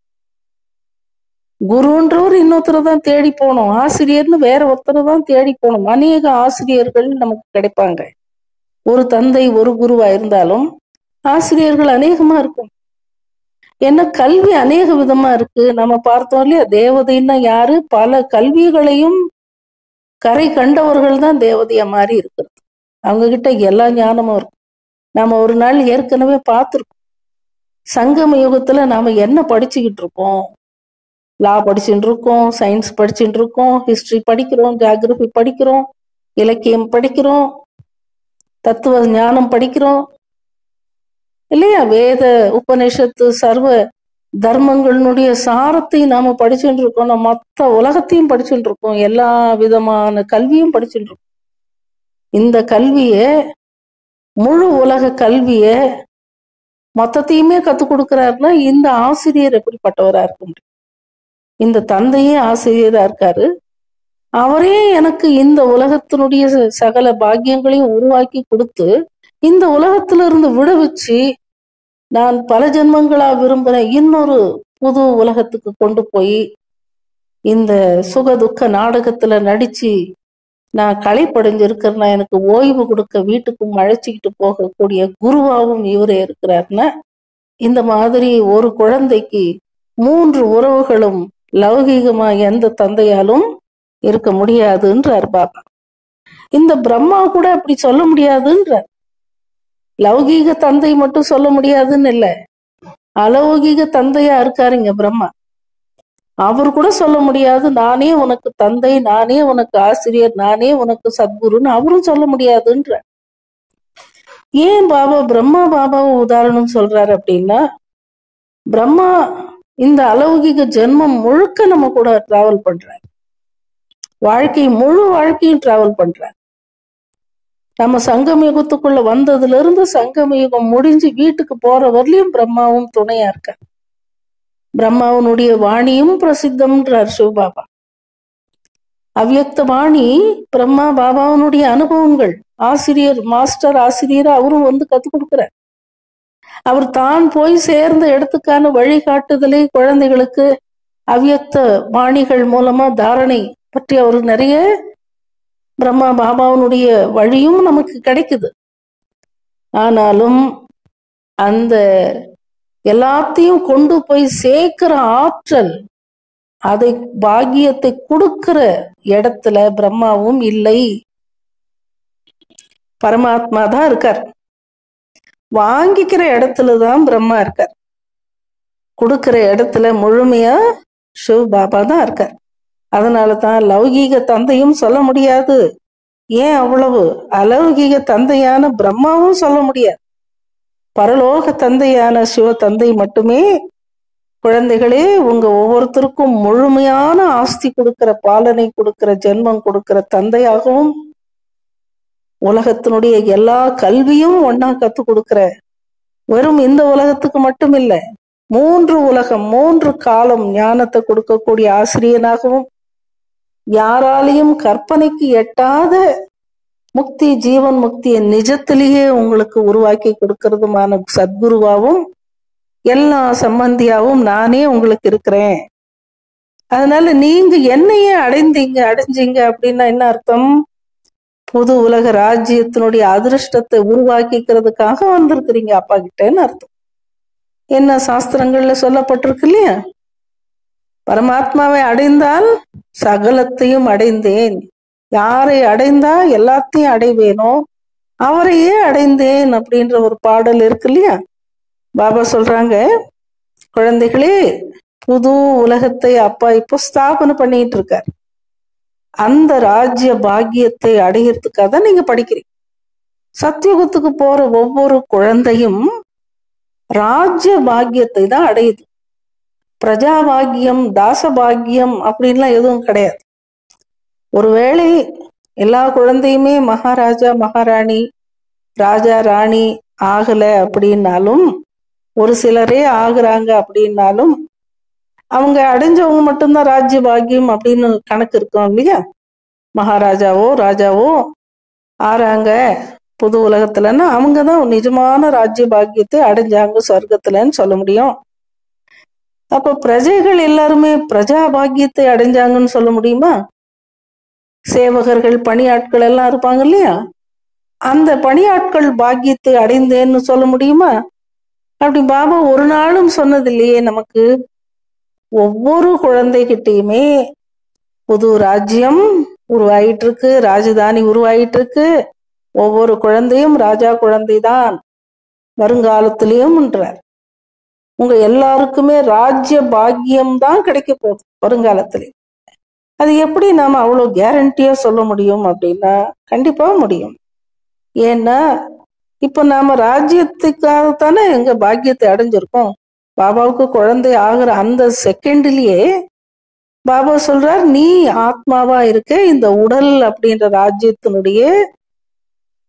A: குருன்றவர் இன்னொருத்தரை தான் தேடி போகணும் ஆசிரியர்னு வேற ஒருத்தரை தான் தேடி போகணும் அநேக ஆசிரியர்கள் நமக்கு கிடைப்பாங்க ஒரு தந்தை ஒரு குருவா இருந்தாலும் ஆசிரியர்கள் அநேகமா இருக்கும் என்ன கல்வி அநேக விதமா இருக்கு நம்ம பார்த்தோம் இல்லையா தேவதைன்னா யாரு பல கல்விகளையும் கரை கண்டவர்கள் தான் தேவதையா மாறி இருக்கிறது அவங்க கிட்ட எல்லா ஞானமும் இருக்கும் நாம ஒரு நாள் ஏற்கனவே பார்த்துருக்கோம் சங்கம யுகத்துல நாம என்ன படிச்சுக்கிட்டு இருக்கோம் லா படிச்சுட்டு இருக்கோம் சயின்ஸ் படிச்சுட்டு இருக்கோம் ஹிஸ்டரி படிக்கிறோம் ஜியாகிரபி படிக்கிறோம் இலக்கியம் படிக்கிறோம் தத்துவ ஞானம் படிக்கிறோம் இல்லையா வேத உபநிஷத்து சர்வ தர்மங்களினுடைய சாரத்தை நாம படிச்சுட்டு இருக்கோம் நம்ம மொத்த உலகத்தையும் படிச்சுட்டு இருக்கோம் எல்லா விதமான கல்வியும் படிச்சுட்டு இருக்கோம் இந்த கல்விய முழு உலக கல்விய மொத்தத்தையுமே கத்துக் கொடுக்கிறாருன்னா இந்த ஆசிரியர் எப்படிப்பட்டவரா இருக்க முடியும் இந்த தந்தையே ஆசிரியரா இருக்காரு அவரே எனக்கு இந்த உலகத்தினுடைய ச- சகல பாக்கியங்களையும் உருவாக்கி கொடுத்து இந்த உலகத்துல இருந்து விடுவிச்சு நான் பல ஜென்மங்களா விரும்புற இன்னொரு புது உலகத்துக்கு கொண்டு போய் இந்த சுக துக்க நாடகத்துல நடிச்சு நான் களைப்படைஞ்சிருக்கிறேன்னா எனக்கு ஓய்வு கொடுக்க வீட்டுக்கும் அழைச்சிக்கிட்டு போகக்கூடிய குருவாவும் இவரே இருக்கிறாருன்னா இந்த மாதிரி ஒரு குழந்தைக்கு மூன்று உறவுகளும் லௌகீகமா எந்த தந்தையாலும் இருக்க முடியாதுன்றார் பாபா இந்த பிரம்மா கூட அப்படி சொல்ல முடியாதுன்றார் லௌகீக தந்தை மட்டும் சொல்ல முடியாதுன்னு இல்ல அலௌகீக தந்தையா இருக்காருங்க பிரம்மா அவர் கூட சொல்ல முடியாது நானே உனக்கு தந்தை நானே உனக்கு ஆசிரியர் நானே உனக்கு சத்குருன்னு அவரும் சொல்ல முடியாதுன்ற ஏன் பாபா பிரம்மா பாபாவை உதாரணம் சொல்றாரு அப்படின்னா பிரம்மா இந்த அலௌகிக ஜென்மம் முழுக்க நம்ம கூட டிராவல் பண்றாரு வாழ்க்கை முழு வாழ்க்கையும் டிராவல் பண்றாரு நம்ம சங்கம் யுகத்துக்குள்ள வந்ததுல இருந்து சங்கம் யுகம் முடிஞ்சு வீட்டுக்கு போற வரலையும் பிரம்மாவும் துணையா இருக்கார் பிரம்மாவனுடைய வாணியும் பிரசித்தம்ன்றார் சிவபாபா அவ்யக்த வாணி பிரம்மா பாபாவனுடைய அனுபவங்கள் ஆசிரியர் மாஸ்டர் ஆசிரியர் அவரும் வந்து கத்துக் கொடுக்கிறார் அவர் தான் போய் சேர்ந்த இடத்துக்கான வழிகாட்டுதலை குழந்தைகளுக்கு அவ்யக்த வாணிகள் மூலமா தாரணை பற்றி அவர் நிறைய பிரம்மா பாபாவனுடைய வழியும் நமக்கு கிடைக்குது ஆனாலும் அந்த எல்லாத்தையும் கொண்டு போய் சேர்க்கிற ஆற்றல் அதை பாக்கியத்தை கொடுக்கிற இடத்துல பிரம்மாவும் இல்லை பரமாத்மா தான் இருக்கார் வாங்கிக்கிற இடத்துல தான் பிரம்மா இருக்கார் கொடுக்கிற இடத்துல முழுமையா சிவ பாபா தான் இருக்கார் அதனால தான் லௌகீக தந்தையும் சொல்ல முடியாது ஏன் அவ்வளவு அலௌகீக தந்தையான பிரம்மாவும் சொல்ல முடியாது பரலோக தந்தையான சிவ தந்தை மட்டுமே குழந்தைகளே உங்க ஒவ்வொருத்தருக்கும் முழுமையான ஆஸ்தி கொடுக்கிற பாலனை கொடுக்கிற ஜென்மம் கொடுக்கிற தந்தையாகவும் உலகத்தினுடைய எல்லா கல்வியும் ஒன்னா கத்து கொடுக்கிற வெறும் இந்த உலகத்துக்கு மட்டும் இல்ல மூன்று உலகம் மூன்று காலம் ஞானத்தை கொடுக்கக்கூடிய ஆசிரியனாகவும் யாராலையும் கற்பனைக்கு எட்டாத முக்தி ஜீவன் முக்தியை நிஜத்திலேயே உங்களுக்கு உருவாக்கி கொடுக்கறதுமான சத்குருவாவும் எல்லா சம்பந்தியாவும் நானே உங்களுக்கு இருக்கிறேன் அதனால நீங்க என்னையே அடைந்தீங்க அடைஞ்சீங்க அப்படின்னா என்ன அர்த்தம் புது உலக ராஜ்யத்தினுடைய அதிர்ஷ்டத்தை உருவாக்கிக்கிறதுக்காக வந்திருக்கிறீங்க அப்பா கிட்டன்னு அர்த்தம் என்ன சாஸ்திரங்கள்ல சொல்லப்பட்டிருக்கு இல்லையா பரமாத்மாவை அடைந்தால் சகலத்தையும் அடைந்தேன் யாரை அடைந்தா எல்லாத்தையும் அடைவேனோ அவரையே அடைந்தேன் அப்படின்ற ஒரு பாடல் இருக்கு இல்லையா பாபா சொல்றாங்க குழந்தைகளே புது உலகத்தை அப்பா இப்போ ஸ்தாபனை பண்ணிட்டு இருக்கார் அந்த ராஜ்ய பாக்கியத்தை அடையிறதுக்காக தான் நீங்க படிக்கிறீங்க சத்தியுகத்துக்கு போற ஒவ்வொரு குழந்தையும் ராஜ்ய பாக்கியத்தை தான் அடையுது பிரஜா பாக்கியம் தாச பாக்கியம் அப்படின்லாம் எதுவும் கிடையாது ஒருவேளை எல்லா குழந்தையுமே மகாராஜா மகாராணி ராஜா ராணி ஆகல அப்படின்னாலும் ஒரு சிலரே ஆகுறாங்க அப்படின்னாலும் அவங்க அடைஞ்சவங்க மட்டும்தான் ராஜ்ய பாக்கியம் அப்படின்னு கணக்கு இருக்கும் இல்லையா மகாராஜாவோ ராஜாவோ ஆறாங்க புது உலகத்துலன்னா அவங்க தான் நிஜமான ராஜ்ய பாக்கியத்தை அடைஞ்சாங்க சொர்க்கத்துலன்னு சொல்ல முடியும் அப்ப பிரஜைகள் எல்லாருமே பிரஜா பாக்கியத்தை அடைஞ்சாங்கன்னு சொல்ல முடியுமா சேவகர்கள் பணியாட்கள் எல்லாம் இருப்பாங்க இல்லையா அந்த பணியாட்கள் பாக்கியத்தை அடைந்தேன்னு சொல்ல முடியுமா அப்படி பாபா ஒரு நாளும் சொன்னது இல்லையே நமக்கு ஒவ்வொரு குழந்தைகிட்டயுமே புது ராஜ்யம் உருவாயிட்டு இருக்கு ராஜதானி உருவாயிட்டு இருக்கு ஒவ்வொரு குழந்தையும் ராஜா குழந்தைதான் வருங்காலத்திலையும்ன்றார் உங்க எல்லாருக்குமே ராஜ்ய பாக்கியம் தான் கிடைக்க போகுது வருங்காலத்திலே அது எப்படி நாம அவ்வளவு கேரண்டியா சொல்ல முடியும் அப்படின்னா கண்டிப்பா முடியும் ஏன்னா இப்ப நாம ராஜ்யத்துக்காகத்தானே எங்க பாக்கியத்தை அடைஞ்சிருக்கோம் பாபாவுக்கு குழந்தை ஆகிற அந்த செகண்ட்லயே பாபா சொல்றார் நீ ஆத்மாவா இருக்க இந்த உடல் அப்படின்ற ராஜ்யத்தினுடைய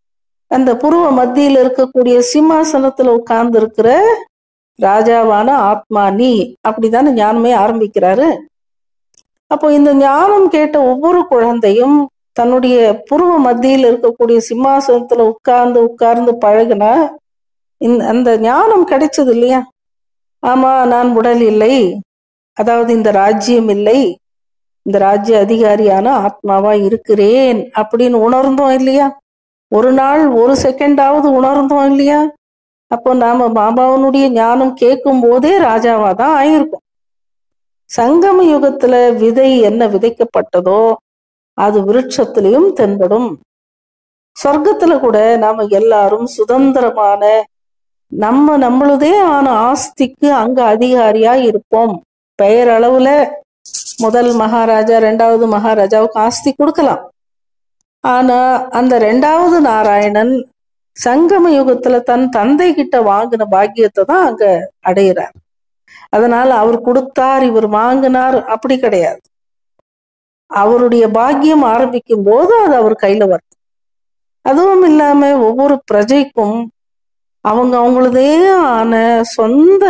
A: அந்த புருவ மத்தியில் இருக்கக்கூடிய சிம்மாசனத்துல உட்கார்ந்து இருக்கிற ராஜாவான ஆத்மா நீ அப்படித்தானே ஞானமே ஆரம்பிக்கிறாரு அப்போ இந்த ஞானம் கேட்ட ஒவ்வொரு குழந்தையும் தன்னுடைய புருவ மத்தியில் இருக்கக்கூடிய சிம்மாசனத்துல உட்கார்ந்து உட்கார்ந்து பழகுனா இந்த அந்த ஞானம் கிடைச்சது இல்லையா ஆமா நான் உடல் இல்லை அதாவது இந்த ராஜ்யம் இல்லை இந்த ராஜ்ய அதிகாரியான ஆத்மாவா இருக்கிறேன் அப்படின்னு உணர்ந்தோம் இல்லையா ஒரு நாள் ஒரு செகண்டாவது உணர்ந்தோம் இல்லையா அப்போ நாம பாபாவனுடைய ஞானம் கேட்கும் போதே ராஜாவா தான் ஆயிருக்கும் சங்கம யுகத்துல விதை என்ன விதைக்கப்பட்டதோ அது விருட்சத்திலையும் தென்படும் சொர்க்கத்துல கூட நாம எல்லாரும் சுதந்திரமான நம்ம நம்மளுதே ஆன ஆஸ்திக்கு அங்க அதிகாரியா இருப்போம் பெயர் அளவுல முதல் மகாராஜா ரெண்டாவது மகாராஜாவுக்கு ஆஸ்தி கொடுக்கலாம் ஆனா அந்த ரெண்டாவது நாராயணன் சங்கம யுகத்துல தன் தந்தை கிட்ட வாங்கின பாக்கியத்தை தான் அங்க அடையிறார் அதனால அவர் கொடுத்தார் இவர் வாங்கினார் அப்படி கிடையாது அவருடைய பாக்கியம் ஆரம்பிக்கும் போது அது அவர் கையில வருது அதுவும் இல்லாம ஒவ்வொரு பிரஜைக்கும் அவங்க அவங்களதே ஆன சொந்த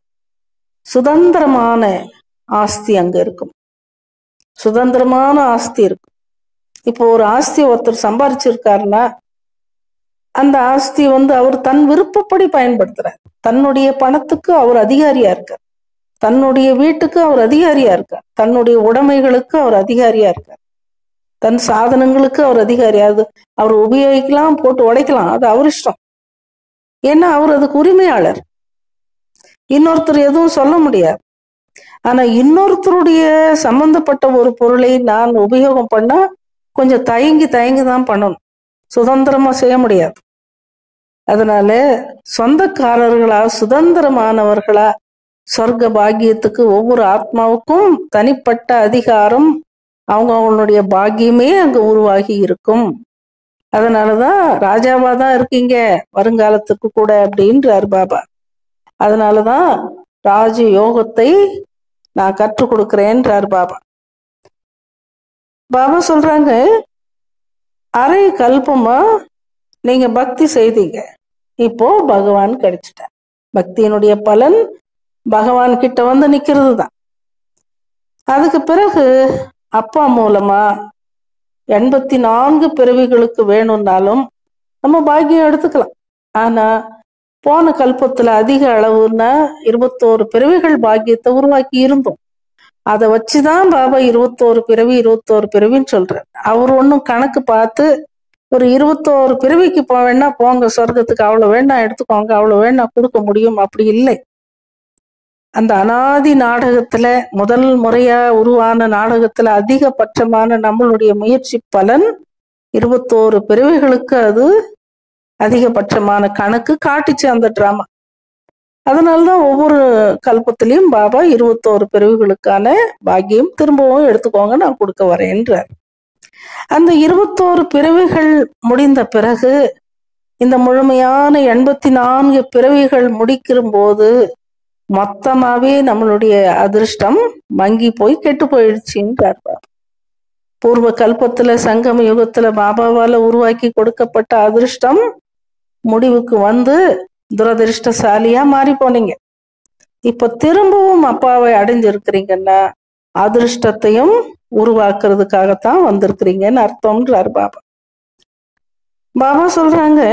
A: சுதந்திரமான ஆஸ்தி அங்க இருக்கும் சுதந்திரமான ஆஸ்தி இருக்கும் இப்போ ஒரு ஆஸ்தி ஒருத்தர் சம்பாரிச்சிருக்காருன்னா அந்த ஆஸ்தி வந்து அவர் தன் விருப்பப்படி பயன்படுத்துறார் தன்னுடைய பணத்துக்கு அவர் அதிகாரியா இருக்கார் தன்னுடைய வீட்டுக்கு அவர் அதிகாரியா இருக்கார் தன்னுடைய உடைமைகளுக்கு அவர் அதிகாரியா இருக்கார் தன் சாதனங்களுக்கு அவர் அதிகாரியா அது அவர் உபயோகிக்கலாம் போட்டு உடைக்கலாம் அது அவர் இஷ்டம் ஏன்னா அவர் அதுக்கு உரிமையாளர் இன்னொருத்தர் எதுவும் சொல்ல முடியாது ஆனா இன்னொருத்தருடைய சம்பந்தப்பட்ட ஒரு பொருளை நான் உபயோகம் பண்ணா கொஞ்சம் தயங்கி தயங்கி தான் பண்ணணும் சுதந்திரமா செய்ய முடியாது அதனால சொந்தக்காரர்களா சுதந்திரமானவர்களா சொர்க்க பாக்கியத்துக்கு ஒவ்வொரு ஆத்மாவுக்கும் தனிப்பட்ட அதிகாரம் அவங்க அவங்களுடைய பாக்கியமே அங்க உருவாகி இருக்கும் அதனாலதான் ராஜாவா தான் இருக்கீங்க வருங்காலத்துக்கு கூட அப்படின்றார் பாபா அதனாலதான் ராஜ யோகத்தை நான் கற்றுக் கொடுக்கிறேன்றார் பாபா பாபா சொல்றாங்க அரை கல்பமா நீங்க பக்தி செய்தீங்க இப்போ பகவான் கிடைச்சிட்டார் பக்தியினுடைய பலன் பகவான் கிட்ட வந்து நிக்கிறது தான் அதுக்கு பிறகு அப்பா மூலமா எண்பத்தி நான்கு பிறவிகளுக்கு வேணும்னாலும் நம்ம பாக்கியம் எடுத்துக்கலாம் ஆனா போன கல்பத்துல அதிக அளவுன்னா இருபத்தோரு பிறவிகள் பாக்கியத்தை உருவாக்கி இருந்தோம் அதை வச்சுதான் பாபா இருபத்தோரு பிறவி இருபத்தோரு பிறவின்னு சொல்றார் அவர் ஒன்றும் கணக்கு பார்த்து ஒரு இருபத்தோரு பிறவிக்கு போ வேணா போங்க சொர்க்கத்துக்கு அவ்வளவு வேணா எடுத்துக்கோங்க அவ்வளவு வேணா கொடுக்க முடியும் அப்படி இல்லை அந்த அனாதி நாடகத்துல முதல் முறையா உருவான நாடகத்துல அதிகபட்சமான நம்மளுடைய முயற்சி பலன் இருபத்தோரு பிறவிகளுக்கு அது அதிகபட்சமான கணக்கு காட்டுச்சு அந்த டிராமா அதனாலதான் ஒவ்வொரு கல்பத்திலையும் பாபா இருபத்தோரு பிறவிகளுக்கான பாக்கியம் திரும்பவும் எடுத்துக்கோங்க நான் கொடுக்க வரேன்றார் அந்த இருபத்தோரு பிறவிகள் முடிந்த பிறகு இந்த முழுமையான எண்பத்தி நான்கு பிறவிகள் முடிக்கிற போது மொத்தமாவே நம்மளுடைய அதிர்ஷ்டம் மங்கி போய் கெட்டு போயிடுச்சுன்றார் பாபா பூர்வ கல்பத்துல சங்கம யுகத்துல பாபாவால உருவாக்கி கொடுக்கப்பட்ட அதிர்ஷ்டம் முடிவுக்கு வந்து துரதிருஷ்டசாலியா மாறி போனீங்க இப்ப திரும்பவும் அப்பாவை அடைஞ்சிருக்கிறீங்கன்னா அதிர்ஷ்டத்தையும் உருவாக்குறதுக்காகத்தான் வந்திருக்கிறீங்கன்னு அர்த்தம்ன்றார் பாபா பாபா சொல்றாங்க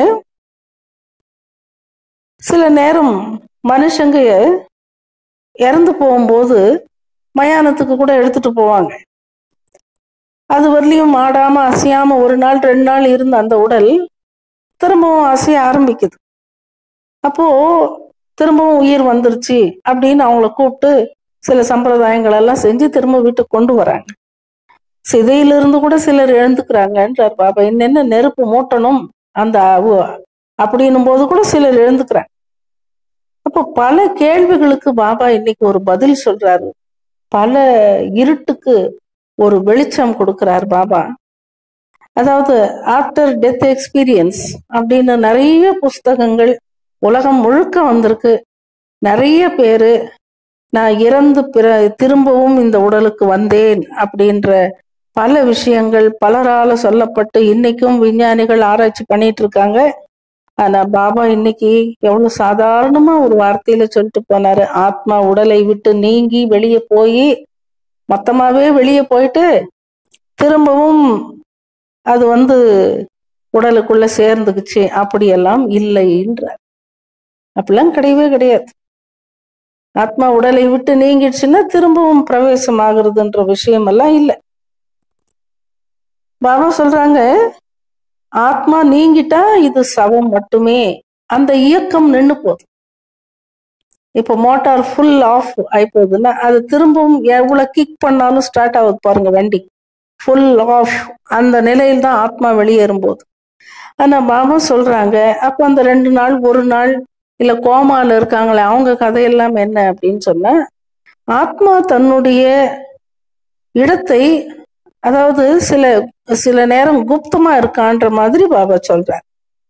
A: சில நேரம் மனுஷங்க இறந்து போகும்போது மயானத்துக்கு கூட எடுத்துட்டு போவாங்க அது வரலையும் ஆடாம அசையாம ஒரு நாள் ரெண்டு நாள் இருந்த அந்த உடல் திரும்பவும் அசைய ஆரம்பிக்குது அப்போ திரும்பவும் உயிர் வந்துருச்சு அப்படின்னு அவங்கள கூப்பிட்டு சில சம்பிரதாயங்கள் எல்லாம் செஞ்சு திரும்ப வீட்டுக்கு கொண்டு வராங்க சிதையிலிருந்து கூட சிலர் எழுந்துக்கிறாங்கன்றார் பாபா என்னென்ன நெருப்பு மூட்டணும் அந்த அப்படின்னும் போது கூட சிலர் எழுந்துக்கிறாங்க அப்போ பல கேள்விகளுக்கு பாபா இன்னைக்கு ஒரு பதில் சொல்றாரு பல இருட்டுக்கு ஒரு வெளிச்சம் கொடுக்கிறார் பாபா அதாவது ஆஃப்டர் டெத் எக்ஸ்பீரியன்ஸ் அப்படின்னு நிறைய புஸ்தகங்கள் உலகம் முழுக்க வந்திருக்கு நிறைய பேரு நான் இறந்து பிற திரும்பவும் இந்த உடலுக்கு வந்தேன் அப்படின்ற பல விஷயங்கள் பலரால சொல்லப்பட்டு இன்னைக்கும் விஞ்ஞானிகள் ஆராய்ச்சி பண்ணிட்டு இருக்காங்க ஆனா பாபா இன்னைக்கு எவ்வளவு சாதாரணமா ஒரு வார்த்தையில சொல்லிட்டு போனாரு ஆத்மா உடலை விட்டு நீங்கி வெளியே போய் மொத்தமாவே வெளியே போயிட்டு திரும்பவும் அது வந்து உடலுக்குள்ள சேர்ந்துக்குச்சு அப்படியெல்லாம் இல்லைன்றார் அப்படிலாம் கிடையவே கிடையாது ஆத்மா உடலை விட்டு நீங்கிடுச்சுன்னா திரும்பவும் பிரவேசம் ஆகுறதுன்ற விஷயம் எல்லாம் இல்லை பாபா சொல்றாங்க ஆத்மா நீங்கிட்டா இது சவம் மட்டுமே அந்த இயக்கம் நின்று போகுது இப்போ மோட்டார் ஃபுல் ஆஃப் ஆயிப்போகுதுன்னா அது திரும்பவும் எவ்வளவு கிக் பண்ணாலும் ஸ்டார்ட் ஆகுது பாருங்க வண்டி ஃபுல் ஆஃப் அந்த நிலையில் தான் ஆத்மா வெளியேறும் போது ஆனா பாபா சொல்றாங்க அப்ப அந்த ரெண்டு நாள் ஒரு நாள் இல்ல கோமால இருக்காங்களே அவங்க கதையெல்லாம் என்ன அப்படின்னு சொன்னா ஆத்மா தன்னுடைய இடத்தை அதாவது சில சில நேரம் குப்தமா இருக்கான்ற மாதிரி பாபா சொல்றார்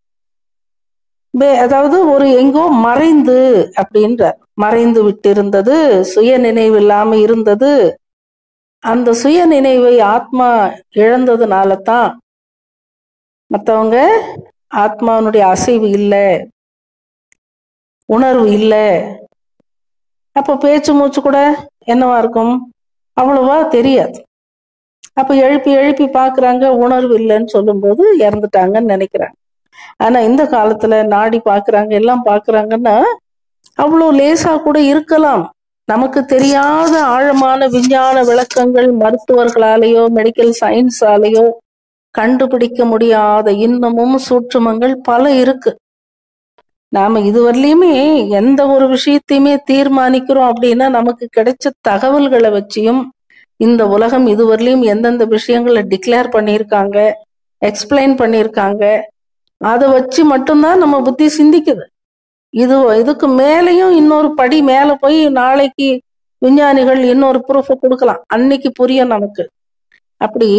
A: பே- அதாவது ஒரு எங்கோ மறைந்து அப்படின்றார் மறைந்து விட்டு இருந்தது சுய நினைவு இல்லாம இருந்தது அந்த சுய நினைவை ஆத்மா இழந்ததுனால தான் மற்றவங்க ஆத்மாவினுடைய அசைவு இல்லை உணர்வு இல்லை அப்போ பேச்சு மூச்சு கூட என்னவா இருக்கும் அவ்வளவா தெரியாது அப்ப எழுப்பி எழுப்பி பார்க்கறாங்க உணர்வு இல்லைன்னு சொல்லும்போது இறந்துட்டாங்கன்னு நினைக்கிறாங்க ஆனா இந்த காலத்துல நாடி பார்க்கறாங்க எல்லாம் பார்க்கறாங்கன்னா அவ்வளோ லேசா கூட இருக்கலாம் நமக்கு தெரியாத ஆழமான விஞ்ஞான விளக்கங்கள் மருத்துவர்களாலேயோ மெடிக்கல் சயின்ஸாலேயோ கண்டுபிடிக்க முடியாத இன்னமும் சூட்சுமங்கள் பல இருக்கு நாம இதுவரையிலுமே எந்த ஒரு விஷயத்தையுமே தீர்மானிக்கிறோம் அப்படின்னா நமக்கு கிடைச்ச தகவல்களை வச்சியும் இந்த உலகம் இதுவரையிலும் எந்தெந்த விஷயங்களை டிக்ளேர் பண்ணியிருக்காங்க எக்ஸ்பிளைன் பண்ணியிருக்காங்க அதை வச்சு மட்டும்தான் நம்ம புத்தி சிந்திக்குது இது இதுக்கு மேலேயும் இன்னொரு படி மேலே போய் நாளைக்கு விஞ்ஞானிகள் இன்னொரு ப்ரூஃபை கொடுக்கலாம் அன்னைக்கு புரியும் நமக்கு அப்படி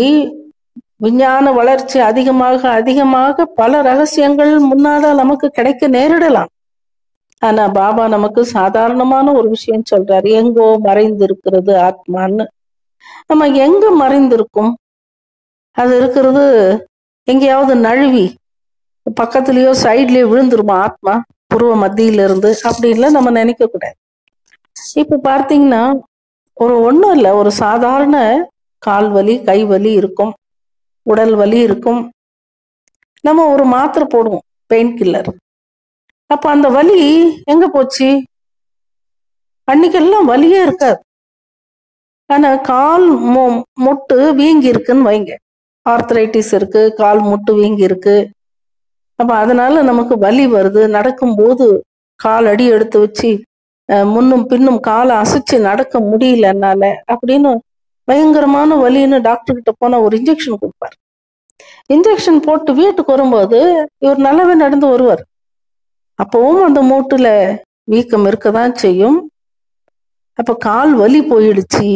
A: விஞ்ஞான வளர்ச்சி அதிகமாக அதிகமாக பல ரகசியங்கள் முன்னால நமக்கு கிடைக்க நேரிடலாம் ஆனா பாபா நமக்கு சாதாரணமான ஒரு விஷயம் சொல்றாரு எங்கோ மறைந்து இருக்கிறது ஆத்மான்னு நம்ம எங்க மறைந்திருக்கும் அது இருக்கிறது எங்கேயாவது நழுவி பக்கத்துலயோ சைட்லயோ விழுந்துருமா ஆத்மா புருவ மத்தியில இருந்து அப்படின்லாம் நம்ம நினைக்க கூடாது இப்ப பார்த்தீங்கன்னா ஒரு ஒண்ணும் இல்லை ஒரு சாதாரண கால் வலி கை வலி இருக்கும் உடல் வலி இருக்கும் நம்ம ஒரு மாத்திரை போடுவோம் பெயின் கில்லர் அப்ப அந்த வலி எங்க போச்சு அன்னைக்கெல்லாம் வலியே இருக்காது ஆனா கால் மு- முட்டு வீங்கி இருக்குன்னு வைங்க ஆர்த்தரைட்டிஸ் இருக்கு கால் முட்டு வீங்கி இருக்கு அப்ப அதனால நமக்கு வலி வருது நடக்கும்போது கால் அடி எடுத்து வச்சு அஹ், முன்னும் பின்னும் காலை அசைச்சு நடக்க முடியல என்னால அப்படின்னு பயங்கரமான வலின்னு டாக்டர் கிட்ட போனா ஒரு இன்ஜெக்ஷன் கொடுப்பார் இன்ஜெக்ஷன் போட்டு வீட்டுக்கு வரும்போது இவர் நல்லாவே நடந்து வருவார் அப்பவும் அந்த மூட்டுல வீக்கம் இருக்கதான் செய்யும் அப்ப கால் வலி போயிடுச்சு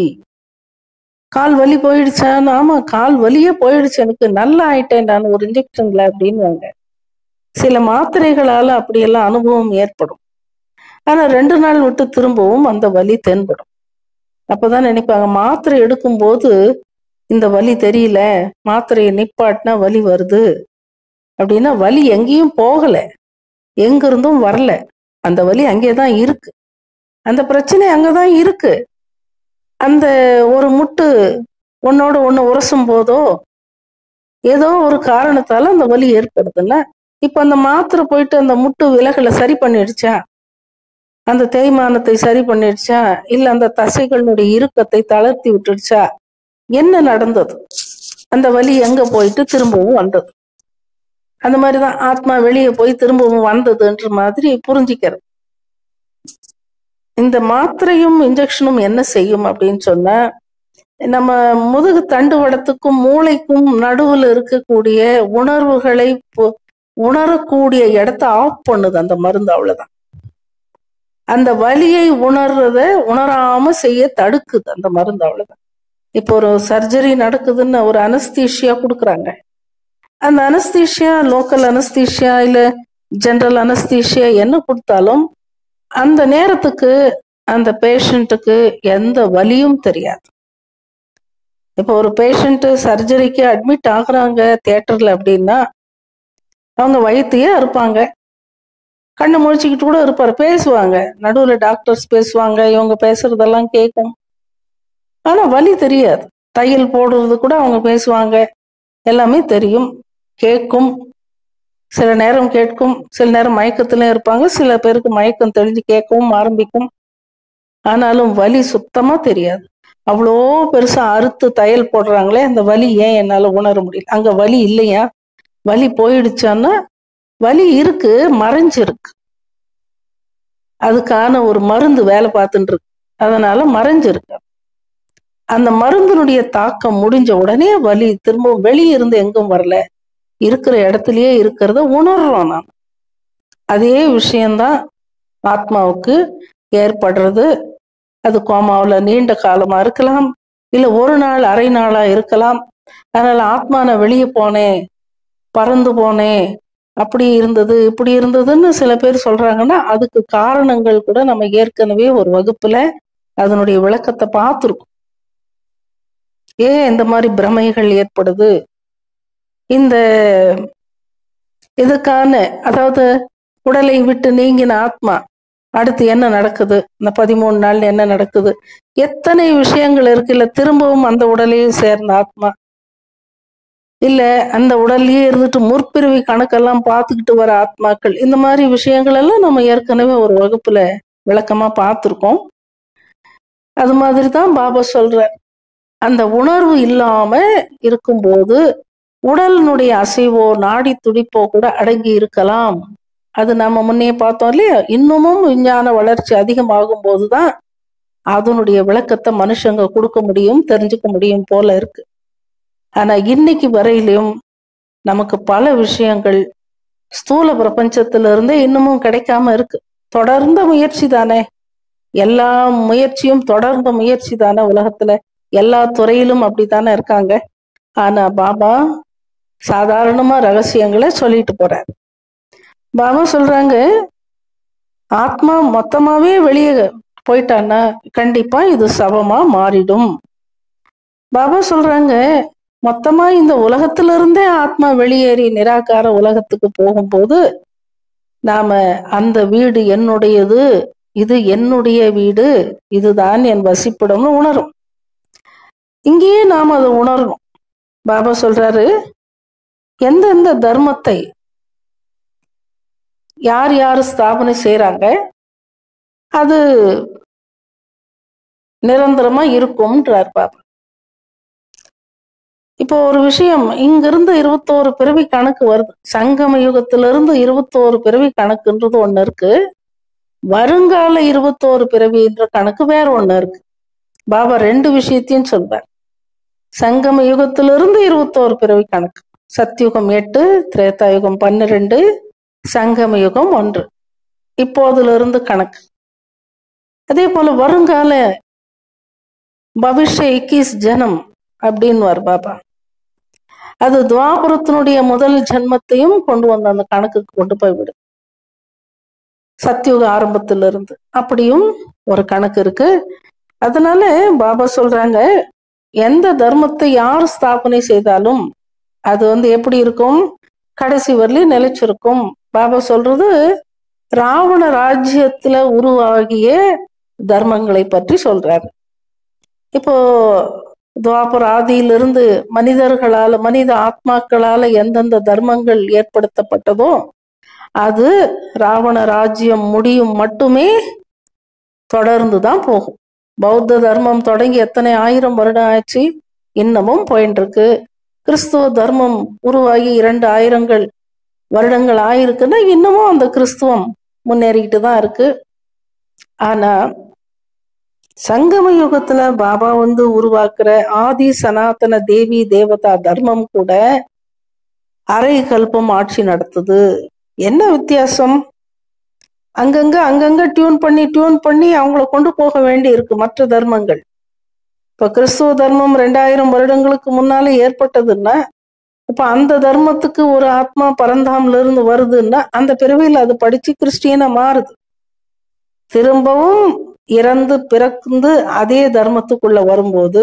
A: கால் வலி போயிடுச்சான்னு ஆமா கால் வலியே போயிடுச்சு எனக்கு நல்லா ஆயிட்டேன் நான் ஒரு இன்ஜெக்ஷன்ல அப்படின்னுவாங்க சில மாத்திரைகளால அப்படியெல்லாம் அனுபவம் ஏற்படும் ஆனா ரெண்டு நாள் விட்டு திரும்பவும் அந்த வலி தென்படும் அப்பதான் நினைப்பாங்க மாத்திரை எடுக்கும்போது இந்த வலி தெரியல மாத்திரையை நிப்பாட்டினா வலி வருது அப்படின்னா வலி எங்கேயும் போகல எங்க இருந்தும் வரல அந்த வலி அங்கேதான் இருக்கு அந்த பிரச்சனை அங்கதான் இருக்கு அந்த ஒரு முட்டு உன்னோட ஒண்ணு உரசும் போதோ ஏதோ ஒரு காரணத்தால அந்த வலி ஏற்படுதுன்னா இப்ப அந்த மாத்திரை போயிட்டு அந்த முட்டு விலகலை சரி பண்ணிடுச்சா அந்த தேய்மானத்தை சரி பண்ணிடுச்சா இல்ல அந்த தசைகளுடைய இறுக்கத்தை தளர்த்தி விட்டுடுச்சா என்ன நடந்தது அந்த வலி எங்க போயிட்டு திரும்பவும் வந்தது அந்த மாதிரிதான் ஆத்மா வெளியே போய் திரும்பவும் வந்ததுன்ற மாதிரி புரிஞ்சிக்கிறது இந்த மாத்திரையும் இன்ஜெக்ஷனும் என்ன செய்யும் அப்படின்னு சொன்னா நம்ம முதுகு தண்டுவடத்துக்கும் மூளைக்கும் நடுவுல இருக்கக்கூடிய உணர்வுகளை பொ- உணரக்கூடிய இடத்த ஆஃப் பண்ணுது அந்த மருந்து அவ்வளவுதான் அந்த வலியை உணர்றத உணராம செய்ய தடுக்குது அந்த மருந்து அவ்வளவுதான் இப்போ ஒரு சர்ஜரி நடக்குதுன்னு ஒரு அனஸ்தீஷியா கொடுக்குறாங்க அந்த அனஸ்தீஷியா லோக்கல் அனஸ்தீஷியா இல்ல ஜெனரல் அனஸ்தீஷியா என்ன கொடுத்தாலும் அந்த நேரத்துக்கு அந்த பேஷண்ட்டுக்கு எந்த வலியும் தெரியாது இப்போ ஒரு பேஷண்ட் சர்ஜரிக்கு அட்மிட் ஆகுறாங்க தியேட்டர்ல அப்படின்னா அவங்க வயிற்றையே இருப்பாங்க கண்ணை முழிச்சுக்கிட்டு கூட இருப்பார் பேசுவாங்க நடுவில் டாக்டர்ஸ் பேசுவாங்க இவங்க பேசுறதெல்லாம் கேட்கும் ஆனா வலி தெரியாது தையல் போடுறது கூட அவங்க பேசுவாங்க எல்லாமே தெரியும் கேட்கும் சில நேரம் கேட்கும் சில நேரம் மயக்கத்திலும் இருப்பாங்க சில பேருக்கு மயக்கம் தெளிஞ்சு கேட்கவும் ஆரம்பிக்கும் ஆனாலும் வலி சுத்தமா தெரியாது அவ்வளோ பெருசா அறுத்து தையல் போடுறாங்களே அந்த வலி ஏன் என்னால உணர முடியல அங்க வலி இல்லையா வலி போயிடுச்சான்னா வலி இருக்கு மறைஞ்சிருக்கு அதுக்கான ஒரு மருந்து வேலை பார்த்துட்டு இருக்கு அதனால மறைஞ்சிருக்கு அந்த மருந்தினுடைய தாக்கம் முடிஞ்ச உடனே வலி திரும்ப வெளியே இருந்து எங்கும் வரல இருக்கிற இடத்துலயே இருக்கிறத உணர்றோம் நாம் அதே விஷயம்தான் ஆத்மாவுக்கு ஏற்படுறது அது கோமாவில் நீண்ட காலமா இருக்கலாம் இல்ல ஒரு நாள் அரை நாளா இருக்கலாம் அதனால ஆத்மா நான் வெளியே போனேன் பறந்து போனேன் அப்படி இருந்தது இப்படி இருந்ததுன்னு சில பேர் சொல்றாங்கன்னா அதுக்கு காரணங்கள் கூட நம்ம ஏற்கனவே ஒரு வகுப்புல அதனுடைய விளக்கத்தை பார்த்துருக்கோம் ஏன் இந்த மாதிரி பிரமைகள் ஏற்படுது இந்த இதுக்கான அதாவது உடலை விட்டு நீங்கின ஆத்மா அடுத்து என்ன நடக்குது இந்த பதிமூணு நாள் என்ன நடக்குது எத்தனை விஷயங்கள் இருக்கு இல்ல திரும்பவும் அந்த உடலையே சேர்ந்த ஆத்மா இல்ல அந்த உடல்லயே இருந்துட்டு முற்பிறவி கணக்கெல்லாம் பார்த்துக்கிட்டு வர ஆத்மாக்கள் இந்த மாதிரி விஷயங்கள் எல்லாம் நம்ம ஏற்கனவே ஒரு வகுப்புல விளக்கமா பார்த்துருக்கோம் அது மாதிரி தான் பாபா சொல்ற அந்த உணர்வு இல்லாம இருக்கும்போது உடலினுடைய அசைவோ நாடி துடிப்போ கூட அடங்கி இருக்கலாம் அது நம்ம முன்னே பார்த்தோம் இல்லையா இன்னமும் விஞ்ஞான வளர்ச்சி அதிகமாகும் போதுதான் அதனுடைய விளக்கத்தை மனுஷங்க கொடுக்க முடியும் தெரிஞ்சுக்க முடியும் போல இருக்கு ஆனா இன்னைக்கு வரையிலும் நமக்கு பல விஷயங்கள் ஸ்தூல பிரபஞ்சத்துல இருந்தே இன்னமும் கிடைக்காம இருக்கு தொடர்ந்த முயற்சி தானே எல்லா முயற்சியும் தொடர்ந்த முயற்சி தானே உலகத்துல எல்லா துறையிலும் அப்படித்தானே இருக்காங்க ஆனா பாபா சாதாரணமா ரகசியங்களை சொல்லிட்டு போறார் பாபா சொல்றாங்க ஆத்மா மொத்தமாவே வெளியே போயிட்டான்னா கண்டிப்பா இது சவமா மாறிடும் பாபா சொல்றாங்க மொத்தமா இந்த உலகத்துல இருந்தே ஆத்மா வெளியேறி நிராகார உலகத்துக்கு போகும்போது நாம அந்த வீடு என்னுடையது இது என்னுடைய வீடு இதுதான் என் வசிப்பிடம்னு உணரும் இங்கேயே நாம் அதை உணரணும் பாபா சொல்றாரு எந்தெந்த தர்மத்தை யார் யார் ஸ்தாபனை செய்யறாங்க அது நிரந்தரமா இருக்கும்ன்றார் பாபா இப்போ ஒரு விஷயம் இங்கிருந்து இருபத்தோரு பிறவி கணக்கு வருது சங்கம யுகத்திலிருந்து இருபத்தோரு பிறவி கணக்குன்றது ஒண்ணு இருக்கு வருங்கால இருபத்தோரு பிறவின்ற கணக்கு வேற ஒண்ணு இருக்கு பாபா ரெண்டு விஷயத்தையும் சொல்றார் சங்கம யுகத்திலிருந்து இருபத்தோரு பிறவி கணக்கு சத்யுகம் எட்டு திரேதாயுகம் பன்னிரெண்டு சங்கம யுகம் ஒன்று இப்போதிலிருந்து கணக்கு அதே போல வருங்கால பவிஷ்ய இக்கிஸ் ஜனம் அப்படின்னு பாபா அது துவாபுரத்தினுடைய முதல் ஜென்மத்தையும் கொண்டு வந்து அந்த கணக்குக்கு கொண்டு போய் விடும் சத்தியுக ஆரம்பத்திலிருந்து அப்படியும் ஒரு கணக்கு இருக்கு அதனால பாபா சொல்றாங்க எந்த தர்மத்தை யார் ஸ்தாபனை செய்தாலும் அது வந்து எப்படி இருக்கும் கடைசி வரலையும் நிலைச்சிருக்கும் பாபா சொல்றது ராவண ராஜ்யத்துல உருவாகிய தர்மங்களை பற்றி சொல்றாரு இப்போ துவாபர் ஆதியிலிருந்து மனிதர்களால மனித ஆத்மாக்களால எந்தெந்த தர்மங்கள் ஏற்படுத்தப்பட்டதோ அது ராவண ராஜ்யம் முடியும் மட்டுமே தொடர்ந்து தான் போகும் பௌத்த தர்மம் தொடங்கி எத்தனை ஆயிரம் வருடம் ஆச்சு இன்னமும் போயின்னு இருக்கு கிறிஸ்துவ தர்மம் உருவாகி இரண்டு ஆயிரங்கள் வருடங்கள் ஆயிருக்குன்னா இன்னமும் அந்த கிறிஸ்துவம் முன்னேறிக்கிட்டு தான் இருக்கு ஆனா சங்கம யுகத்துல பாபா வந்து உருவாக்குற ஆதி சனாதன தேவி தேவதா தர்மம் கூட அரை கல்பம் ஆட்சி நடத்துது என்ன வித்தியாசம் அங்கங்க அங்கங்க டியூன் பண்ணி டியூன் பண்ணி அவங்கள கொண்டு போக வேண்டி இருக்கு மற்ற தர்மங்கள் இப்ப கிறிஸ்துவ தர்மம் ரெண்டாயிரம் வருடங்களுக்கு முன்னால ஏற்பட்டதுன்னா இப்ப அந்த தர்மத்துக்கு ஒரு ஆத்மா பரந்தாம்ல இருந்து வருதுன்னா அந்த பிறவியில் அது படிச்சு கிறிஸ்டியனா மாறுது திரும்பவும் இறந்து பிறந்து அதே தர்மத்துக்குள்ள வரும்போது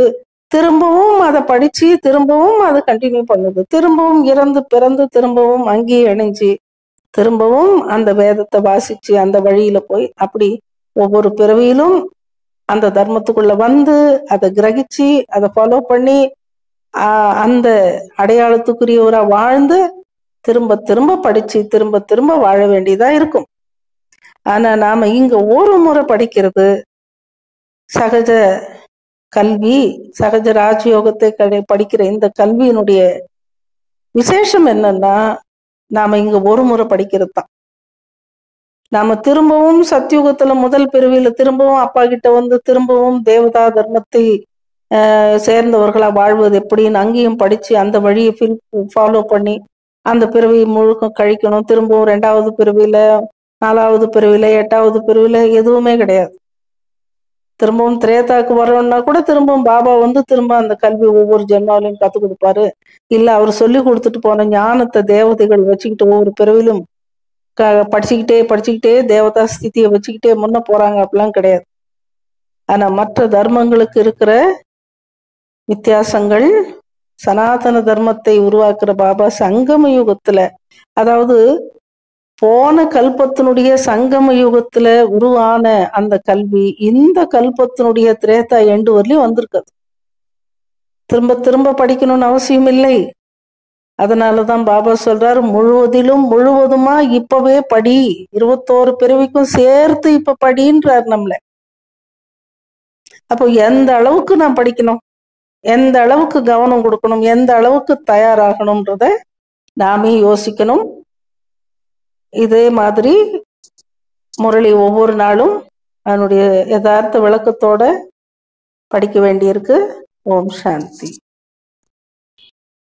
A: திரும்பவும் அதை படிச்சு திரும்பவும் அதை கண்டினியூ பண்ணுது திரும்பவும் இறந்து பிறந்து திரும்பவும் அங்கேயே இணைஞ்சு திரும்பவும் அந்த வேதத்தை வாசிச்சு அந்த வழியில போய் அப்படி ஒவ்வொரு பிறவியிலும் அந்த தர்மத்துக்குள்ள வந்து அதை கிரகிச்சு அதை ஃபாலோ பண்ணி ஆஹ் அந்த அடையாளத்துக்குரியவரா வாழ்ந்து திரும்ப திரும்ப படிச்சு திரும்ப திரும்ப வாழ வேண்டியதா இருக்கும் ஆனா நாம இங்க ஒரு முறை படிக்கிறது சகஜ கல்வி சகஜ ராஜயோகத்தை கடை படிக்கிற இந்த கல்வியினுடைய விசேஷம் என்னன்னா நாம இங்க ஒரு முறை படிக்கிறது தான் நாம திரும்பவும் சத்தியுகத்துல முதல் பிரிவில திரும்பவும் அப்பா கிட்ட வந்து திரும்பவும் தேவதா தர்மத்தை ஆஹ், சேர்ந்தவர்களா வாழ்வது எப்படின்னு அங்கேயும் படிச்சு அந்த வழியை ஃபாலோ பண்ணி அந்த பிறவி முழுக்க கழிக்கணும் திரும்பவும் ரெண்டாவது பிறவியில நாலாவது பிறவில எட்டாவது பிறவில எதுவுமே கிடையாது திரும்பவும் திரேதாக்கு வரோம்னா கூட திரும்பவும் பாபா வந்து திரும்ப அந்த கல்வி ஒவ்வொரு ஜென்மாவிலையும் கத்து கொடுப்பாரு இல்ல அவர் சொல்லி கொடுத்துட்டு போன ஞானத்தை தேவதைகள் வச்சுக்கிட்டு ஒவ்வொரு பிறவிலும் க- படிச்சுக்கிட்டே படிச்சுக்கிட்டே தேவதா ஸ்திதியை வச்சுக்கிட்டே முன்ன போறாங்க அப்படிலாம் கிடையாது ஆனா மற்ற தர்மங்களுக்கு இருக்கிற வித்தியாசங்கள் சனாதன தர்மத்தை உருவாக்குற பாபா சங்கம யுகத்துல அதாவது போன கல்பத்தினுடைய சங்கம யுகத்துல உருவான அந்த கல்வி இந்த கல்பத்தினுடைய திரேதா எண்டு வரலையும் வந்திருக்குது திரும்ப திரும்ப படிக்கணும்னு அவசியம் இல்லை அதனாலதான் பாபா சொல்றாரு முழுவதிலும் முழுவதுமா இப்பவே படி இருபத்தோரு பிறவிக்கும் சேர்த்து இப்ப படின்றார் நம்மள அப்போ எந்த அளவுக்கு நான் படிக்கணும் எந்த அளவுக்கு கவனம் கொடுக்கணும் எந்த அளவுக்கு தயாராகணும்ன்றத நாமே யோசிக்கணும் இதே மாதிரி முரளி ஒவ்வொரு நாளும் அதனுடைய யதார்த்த விளக்கத்தோட படிக்க வேண்டியிருக்கு ஓம் சாந்தி